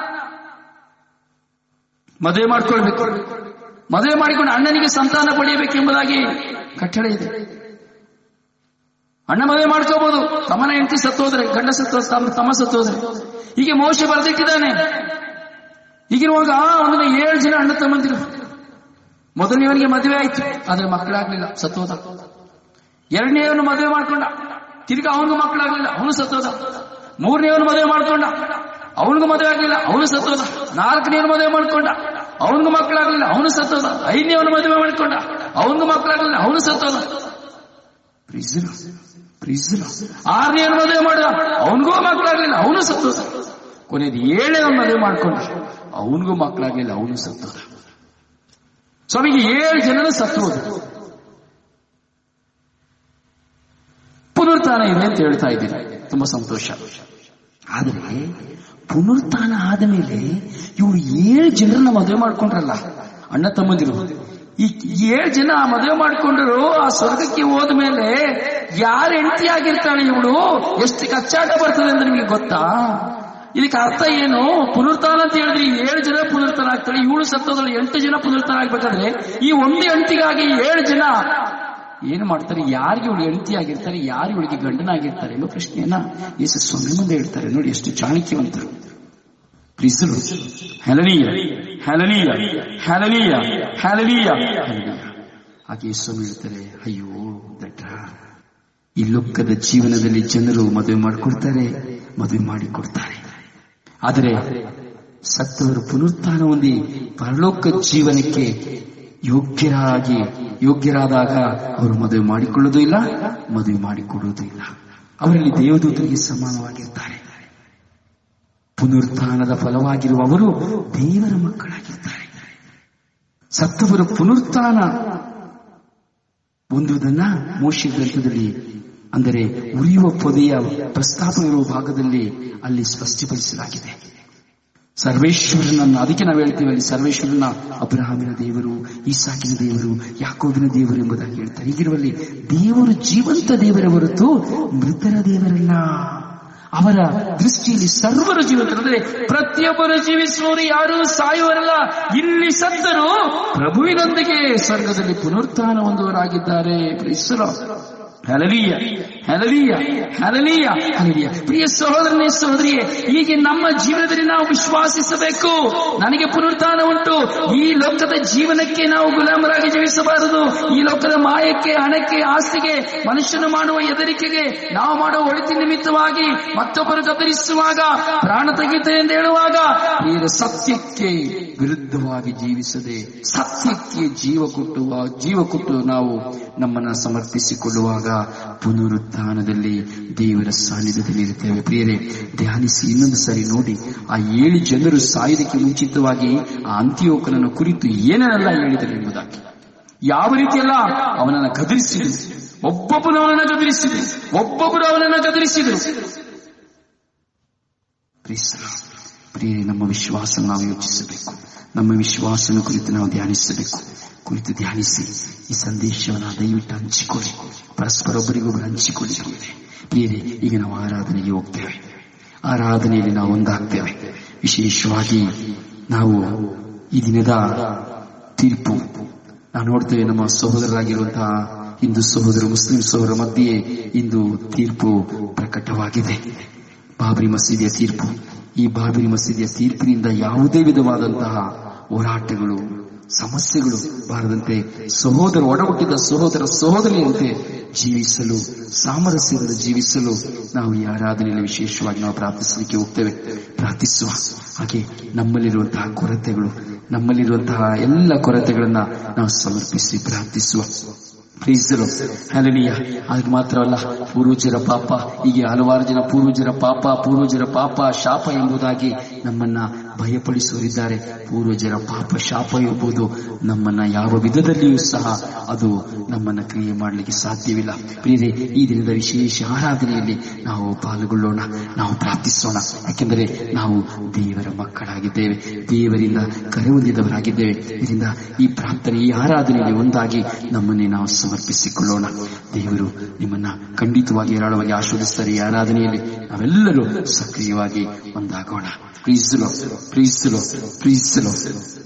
ಮದುವೆ ಮಾಡ್ಕೊಳ್ಬೇಕು ಮದುವೆ ಮಾಡಿಕೊಂಡು ಅಣ್ಣನಿಗೆ ಸಂತಾನ ಪಡೆಯಬೇಕೆಂಬುದಾಗಿ ಕಟ್ಟಡ ಇದೆ ಅಣ್ಣ ಮದುವೆ ಮಾಡ್ಕೋಬಹುದು ತಮ್ಮನ ಹೆಂಡತಿ ಸತ್ತೋದ್ರೆ ಗಂಡ ಸತ್ತೋ ತಮ್ಮ ಸತ್ತೋದ್ರೆ ಹೀಗೆ ಮೋಶ ಬರೆದಿಟ್ಟಿದ್ದಾನೆ ಹೀಗಿರುವಾಗ ಅವನಿಗೆ ಏಳು ಜನ ಅಣ್ಣ ತಮ್ಮಂದಿರು ಮೊದಲನೇವನಿಗೆ ಮದುವೆ ಆಯ್ತು ಆದ್ರೆ ಮಕ್ಕಳಾಗ್ಲಿಲ್ಲ ಸತ್ತೋದ ಎರಡನೇವನು ಮದುವೆ ಮಾಡ್ಕೊಂಡ ತಿರ್ಗಾ ಅವನಿಗೂ ಮಕ್ಕಳಾಗ್ಲಿಲ್ಲ ಅವನು ಸತ್ತೋದ ಮೂರನೇವನು ಮದುವೆ ಮಾಡ್ಕೊಂಡ ಅವನಿಗೂ ಮದುವೆ ಆಗ್ಲಿಲ್ಲ ಅವನು ಸತ್ತೋದ ನಾಲ್ಕನೇವನು ಮದುವೆ ಮಾಡ್ಕೊಂಡ ಅವನಿಗೂ ಮಕ್ಕಳಾಗ್ಲಿಲ್ಲ ಅವನು ಸತ್ತೋದ ಐದನೇವನು ಮದುವೆ ಮಾಡ್ಕೊಂಡ ಅವನಿಗೂ ಮಕ್ಕಳಾಗ್ಲಿಲ್ಲ ಅವನು ಸತ್ತೋದ ಪ್ರೀಸರು ಪ್ರೀಸರು ಆರನೇವನು ಮದುವೆ ಮಾಡಿದ ಅವನಿಗೂ ಮಕ್ಕಳಾಗ್ಲಿಲ್ಲ ಅವನು ಸತ್ತೋದ ಕೊನೆಯದು ಏಳನೇವನು ಮದುವೆ ಮಾಡ್ಕೊಂಡ ಅವನಿಗೂ ಮಕ್ಕಳಾಗ್ಲಿಲ್ಲ ಅವನು ಸತ್ತೋದ ಸ್ವಾಮಿಗೆ ಏಳು ಜನರು ಸತ್ತು ಹೋದ್ರು ಪುನರುತ್ಥಾನ ಇದೆ ಅಂತ ಹೇಳ್ತಾ ಇದ್ದೀನಿ ತುಂಬಾ ಸಂತೋಷ ಆದರೆ ಪುನರುತ್ಥಾನ ಆದ ಮೇಲೆ ಇವರು ಏಳು ಜನರನ್ನ ಮದುವೆ ಮಾಡ್ಕೊಂಡ್ರಲ್ಲ ಅಣ್ಣ ತಮ್ಮಂದಿರು ಈ ಏಳು ಜನ ಮದುವೆ ಮಾಡ್ಕೊಂಡ್ರು ಆ ಸ್ವರ್ಗಕ್ಕೆ ಹೋದ ಮೇಲೆ ಯಾರು ಹೆಂಡತಿ ಆಗಿರ್ತಾಳೆ ಇವಳು ಎಷ್ಟು ಕಚ್ಚಾಟ ಬರ್ತದೆ ಅಂತ ನಿಮಗೆ ಗೊತ್ತಾ ಇದಕ್ಕೆ ಅರ್ಥ ಏನು ಪುನರುತ್ಥಾನ ಅಂತ ಹೇಳಿದ್ರೆ ಈ ಏಳು ಜನ ಪುನರುತ್ಥಾನ ಆಗ್ತಾಳೆ ಇವಳು ಸತ್ತೋದ್ರಲ್ಲಿ ಎಂಟು ಜನ ಪುನರುತ್ಥಾನ ಆಗ್ಬೇಕಾದ್ರೆ ಈ ಒಂದು ಹೆಂಡತಿಗಾಗಿ ಏಳು ಜನ ಏನು ಮಾಡ್ತಾರೆ ಯಾರಿಗೆ ಇವಳು ಹೆಂಡತಿ ಆಗಿರ್ತಾರೆ ಯಾರು ಇವಳಿಗೆ ಗಂಡನಾಗಿರ್ತಾರೆ ಎಂಬ ಪ್ರಶ್ನೆಯನ್ನ ಯೇಸು ಸ್ವಾಮಿ ಮುಂದೆ ಹೇಳ್ತಾರೆ ನೋಡಿ ಎಷ್ಟು ಚಾಣಕ್ಯವಂತರು ಪ್ರಿಸರು ಹೆಲನೀಯ ಹೆಲನೀಯ ಹೆಲನೀಯ ಹೆಲನೀಯ ಹಾಗೆ ಸ್ವಾಮಿ ಹೇಳ್ತಾರೆ ಅಯ್ಯೋ ದಟ್ಟ ಈ ಲೋಕದ ಜೀವನದಲ್ಲಿ ಜನರು ಮದುವೆ ಮಾಡಿಕೊಡ್ತಾರೆ ಮದುವೆ ಮಾಡಿಕೊಡ್ತಾರೆ ಆದರೆ ಸತ್ತವರು ಪುನರುತ್ಥಾನ ಹೊಂದಿ ಪರಲೋಕ ಜೀವನಕ್ಕೆ ಯೋಗ್ಯರಾಗಿ ಯೋಗ್ಯರಾದಾಗ ಅವರು ಮದುವೆ ಮಾಡಿಕೊಳ್ಳುವುದೂ ಇಲ್ಲ ಮದುವೆ ಮಾಡಿಕೊಡುವುದೂ ಇಲ್ಲ ಅವರಲ್ಲಿ ದೇವದೂತರಿಗೆ ಸಮಾನವಾಗಿರ್ತಾರೆ ಪುನರುತ್ಥಾನದ ಫಲವಾಗಿರುವ ಅವರು ದೇವರ ಮಕ್ಕಳಾಗಿರ್ತಾರೆ ಸತ್ತವರು ಪುನರುತ್ಥಾನ ಹೊಂದುವುದನ್ನ ಮೋಶೆ ಗ್ರಂಥದಲ್ಲಿ ಅಂದರೆ ಉರಿಯುವ ಪೊದೆಯ ಪ್ರಸ್ತಾಪ ಇರುವ ಭಾಗದಲ್ಲಿ ಅಲ್ಲಿ ಸ್ಪಷ್ಟಪಡಿಸಲಾಗಿದೆ ಸರ್ವೇಶ್ವರನನ್ನು ಅದಕ್ಕೆ ನಾವು ಹೇಳ್ತೀವಿ ಅಲ್ಲಿ ಸರ್ವೇಶ್ವರನ ಅಬ್ರಹಾಮಿನ ದೇವರು ಈಸಾಕಿನ ದೇವರು ಯಾಕೋಬಿನ ದೇವರು ಎಂಬುದಾಗಿ ಹೇಳ್ತಾರೆ ಹೀಗಿರುವಲ್ಲಿ ದೇವರು ಜೀವಂತ ದೇವರ ಹೊರತು ಮೃತರ ದೇವರಲ್ಲ ಅವರ ದೃಷ್ಟಿಯಲ್ಲಿ ಸರ್ವರು ಜೀವಂತರಂದ್ರೆ ಪ್ರತಿಯೊಬ್ಬರು ಜೀವಿಸುವವರು ಯಾರು ಸಾಯುವರಲ್ಲ ಇಲ್ಲಿ ಸತ್ತರು ಪ್ರಭುವಿನೊಂದಿಗೆ ಸ್ವರ್ಗದಲ್ಲಿ ಪುನರುತ್ಥಾನ ಹೊಂದುವರಾಗಿದ್ದಾರೆ ಕ್ರೈಸ್ತರು ಹಲಲೀಯ ಹಲಲೀಯ ಹಲಲೀಯ ಹಲಲೀಯ ಪ್ರಿಯ ಸಹೋದರನೇ ಸಹೋದರಿಯೇ ಹೀಗೆ ನಮ್ಮ ಜೀವನದಲ್ಲಿ ನಾವು ವಿಶ್ವಾಸಿಸಬೇಕು ನನಗೆ ಪುನರುತ್ಥಾನ ಉಂಟು ಈ ಲೋಕದ ಜೀವನಕ್ಕೆ ನಾವು ಗುಲಾಮರಾಗಿ ಜೀವಿಸಬಾರದು ಈ ಲೋಕದ ಮಾಯಕ್ಕೆ ಹಣಕ್ಕೆ ಆಸ್ತಿಗೆ ಮನುಷ್ಯನು ಮಾಡುವ ಎದರಿಕೆಗೆ ನಾವು ಮಾಡುವ ಒಳಿತಿ ನಿಮಿತ್ತವಾಗಿ ಮತ್ತೊಬ್ಬರು ಗದರಿಸುವಾಗ ಪ್ರಾಣ ತೆಗೆಯುತ್ತೆ ಎಂದು ಹೇಳುವಾಗ ಪ್ರಿಯರ ಸತ್ಯಕ್ಕೆ ವಿರುದ್ಧವಾಗಿ ಜೀವಿಸದೆ ಸತ್ಯಕ್ಕೆ ಜೀವ ಕೊಟ್ಟು ಆ ಜೀವ ಕೊಟ್ಟು ನಾವು ನಮ್ಮನ್ನ ಸಮರ್ಪಿಸಿಕೊಳ್ಳುವಾಗ ಪುನರುತ್ಥಾನದಲ್ಲಿ ದೇವರ ಸಾನ್ನಿಧ್ಯದಲ್ಲಿ ಇರುತ್ತೇವೆ ಪ್ರಿಯರೇ ಧ್ಯಾನಿಸಿ ಇನ್ನೊಂದು ಸರಿ ನೋಡಿ ಆ ಏಳು ಜನರು ಸಾಯುವುದಕ್ಕೆ ಮುಂಚಿತವಾಗಿ ಆ ಅಂತ್ಯೋಕನನ್ನು ಕುರಿತು ಏನೆಲ್ಲ ಹೇಳಿದರು ಎಂಬುದಾಗಿ ಯಾವ ರೀತಿಯಲ್ಲ ಅವನನ್ನು ಗದರಿಸಿದರು ಒಬ್ಬೊಬ್ಬರು ಅವನನ್ನು ಗದರಿಸಿದರು ಒಬ್ಬೊಬ್ಬರು ಅವನನ್ನು ಗದರಿಸಿದರು ಪ್ರಿಯರೇ ನಮ್ಮ ವಿಶ್ವಾಸ ನಾವು ಯೋಚಿಸಬೇಕು ನಮ್ಮ ವಿಶ್ವಾಸನ ಕುರಿತು ನಾವು ಧ್ಯಾನಿಸಬೇಕು ಕುರಿತು ಧ್ಯಾನಿಸಿ ಈ ಸಂದೇಶವನ್ನು ದಯವಿಟ್ಟು ಹಂಚಿಕೊಳ್ಳಿ ಪರಸ್ಪರ ಒಬ್ಬರಿಗೊಬ್ಬರು ಹಂಚಿಕೊಳ್ಳಿ ಪ್ರಿಯರೇ ಈಗ ನಾವು ಆರಾಧನೆಗೆ ಹೋಗ್ತೇವೆ ಆರಾಧನೆಯಲ್ಲಿ ನಾವು ಒಂದಾಗ್ತೇವೆ ವಿಶೇಷವಾಗಿ ನಾವು ಈ ದಿನದ ತೀರ್ಪು ನಾವು ನೋಡ್ತೇವೆ ನಮ್ಮ ಸಹೋದರರಾಗಿರುವಂತಹ ಹಿಂದೂ ಸಹೋದರ ಮುಸ್ಲಿಂ ಸಹೋದರ ಮಧ್ಯೆ ಇಂದು ತೀರ್ಪು ಪ್ರಕಟವಾಗಿದೆ ಬಾಬರಿ ಮಸೀದಿಯ ತೀರ್ಪು ಈ ಬಾಬರಿ ಮಸೀದಿಯ ತೀರ್ಪಿನಿಂದ ಯಾವುದೇ ವಿಧವಾದಂತಹ ಹೋರಾಟಗಳು ಸಮಸ್ಯೆಗಳು ಬಾರದಂತೆ ಸಹೋದರ ಒಡಹುಟ್ಟಿದ ಸಹೋದರ ಸಹೋದರಿಯಂತೆ ಜೀವಿಸಲು ಸಾಮರಸ್ಯದಿಂದ ಜೀವಿಸಲು ನಾವು ಈ ಆರಾಧನೆಯಲ್ಲಿ ವಿಶೇಷವಾಗಿ ನಾವು ಪ್ರಾರ್ಥಿಸಲಿಕ್ಕೆ ಹೋಗ್ತೇವೆ ಪ್ರಾರ್ಥಿಸುವ ಹಾಗೆ ನಮ್ಮಲ್ಲಿರುವಂತಹ ಕೊರತೆಗಳು ನಮ್ಮಲ್ಲಿರುವಂತಹ ಎಲ್ಲ ಕೊರತೆಗಳನ್ನ ನಾವು ಸಮರ್ಪಿಸಿ ಪ್ರಾರ್ಥಿಸುವ ಪ್ರೀಸರು ಹಲನಿಯ ಅದು ಮಾತ್ರವಲ್ಲ ಪೂರ್ವಜರ ಪಾಪ ಹೀಗೆ ಹಲವಾರು ಜನ ಪೂರ್ವಜರ ಪಾಪ ಪೂರ್ವಜರ ಪಾಪ ಶಾಪ ಎಂಬುದಾಗಿ ನಮ್ಮನ್ನ ಭಯಪಡಿಸುವರಿದ್ದಾರೆ ಪೂರ್ವಜರ ಪಾಪ ಶಾಪ ಎಂಬುದು ನಮ್ಮನ್ನ ಯಾವ ವಿಧದಲ್ಲಿಯೂ ಸಹ ಅದು ನಮ್ಮನ್ನ ಕ್ರಿಯೆ ಮಾಡಲಿಕ್ಕೆ ಸಾಧ್ಯವಿಲ್ಲ ಪ್ರಿಯರೇ ಈ ದಿನದ ವಿಶೇಷ ಆರಾಧನೆಯಲ್ಲಿ ನಾವು ಪಾಲ್ಗೊಳ್ಳೋಣ ನಾವು ಪ್ರಾರ್ಥಿಸೋಣ ಯಾಕೆಂದರೆ ನಾವು ದೇವರ ಮಕ್ಕಳಾಗಿದ್ದೇವೆ ದೇವರಿಂದ ಕರೆ ಹೊಂದಿದವರಾಗಿದ್ದೇವೆ ಇದರಿಂದ ಈ ಪ್ರಾರ್ಥನೆ ಈ ಆರಾಧನೆಯಲ್ಲಿ ಒಂದಾಗಿ ನಮ್ಮನ್ನೇ ನಾವು ಸಮರ್ಪಿಸಿಕೊಳ್ಳೋಣ ದೇವರು ನಿಮ್ಮನ್ನ ಖಂಡಿತವಾಗಿ ಹೇರಳವಾಗಿ ಆಶೀರ್ವದಿಸ್ತಾರೆ ಈ ಆರಾಧನೆಯಲ್ಲಿ ನಾವೆಲ್ಲರೂ ಸಕ್ರಿಯವಾಗಿ ಒಂದಾಗೋಣ ಪ್ರೀಸಲು ಪ್ರೀಸಲು ಪ್ರೀಸಲು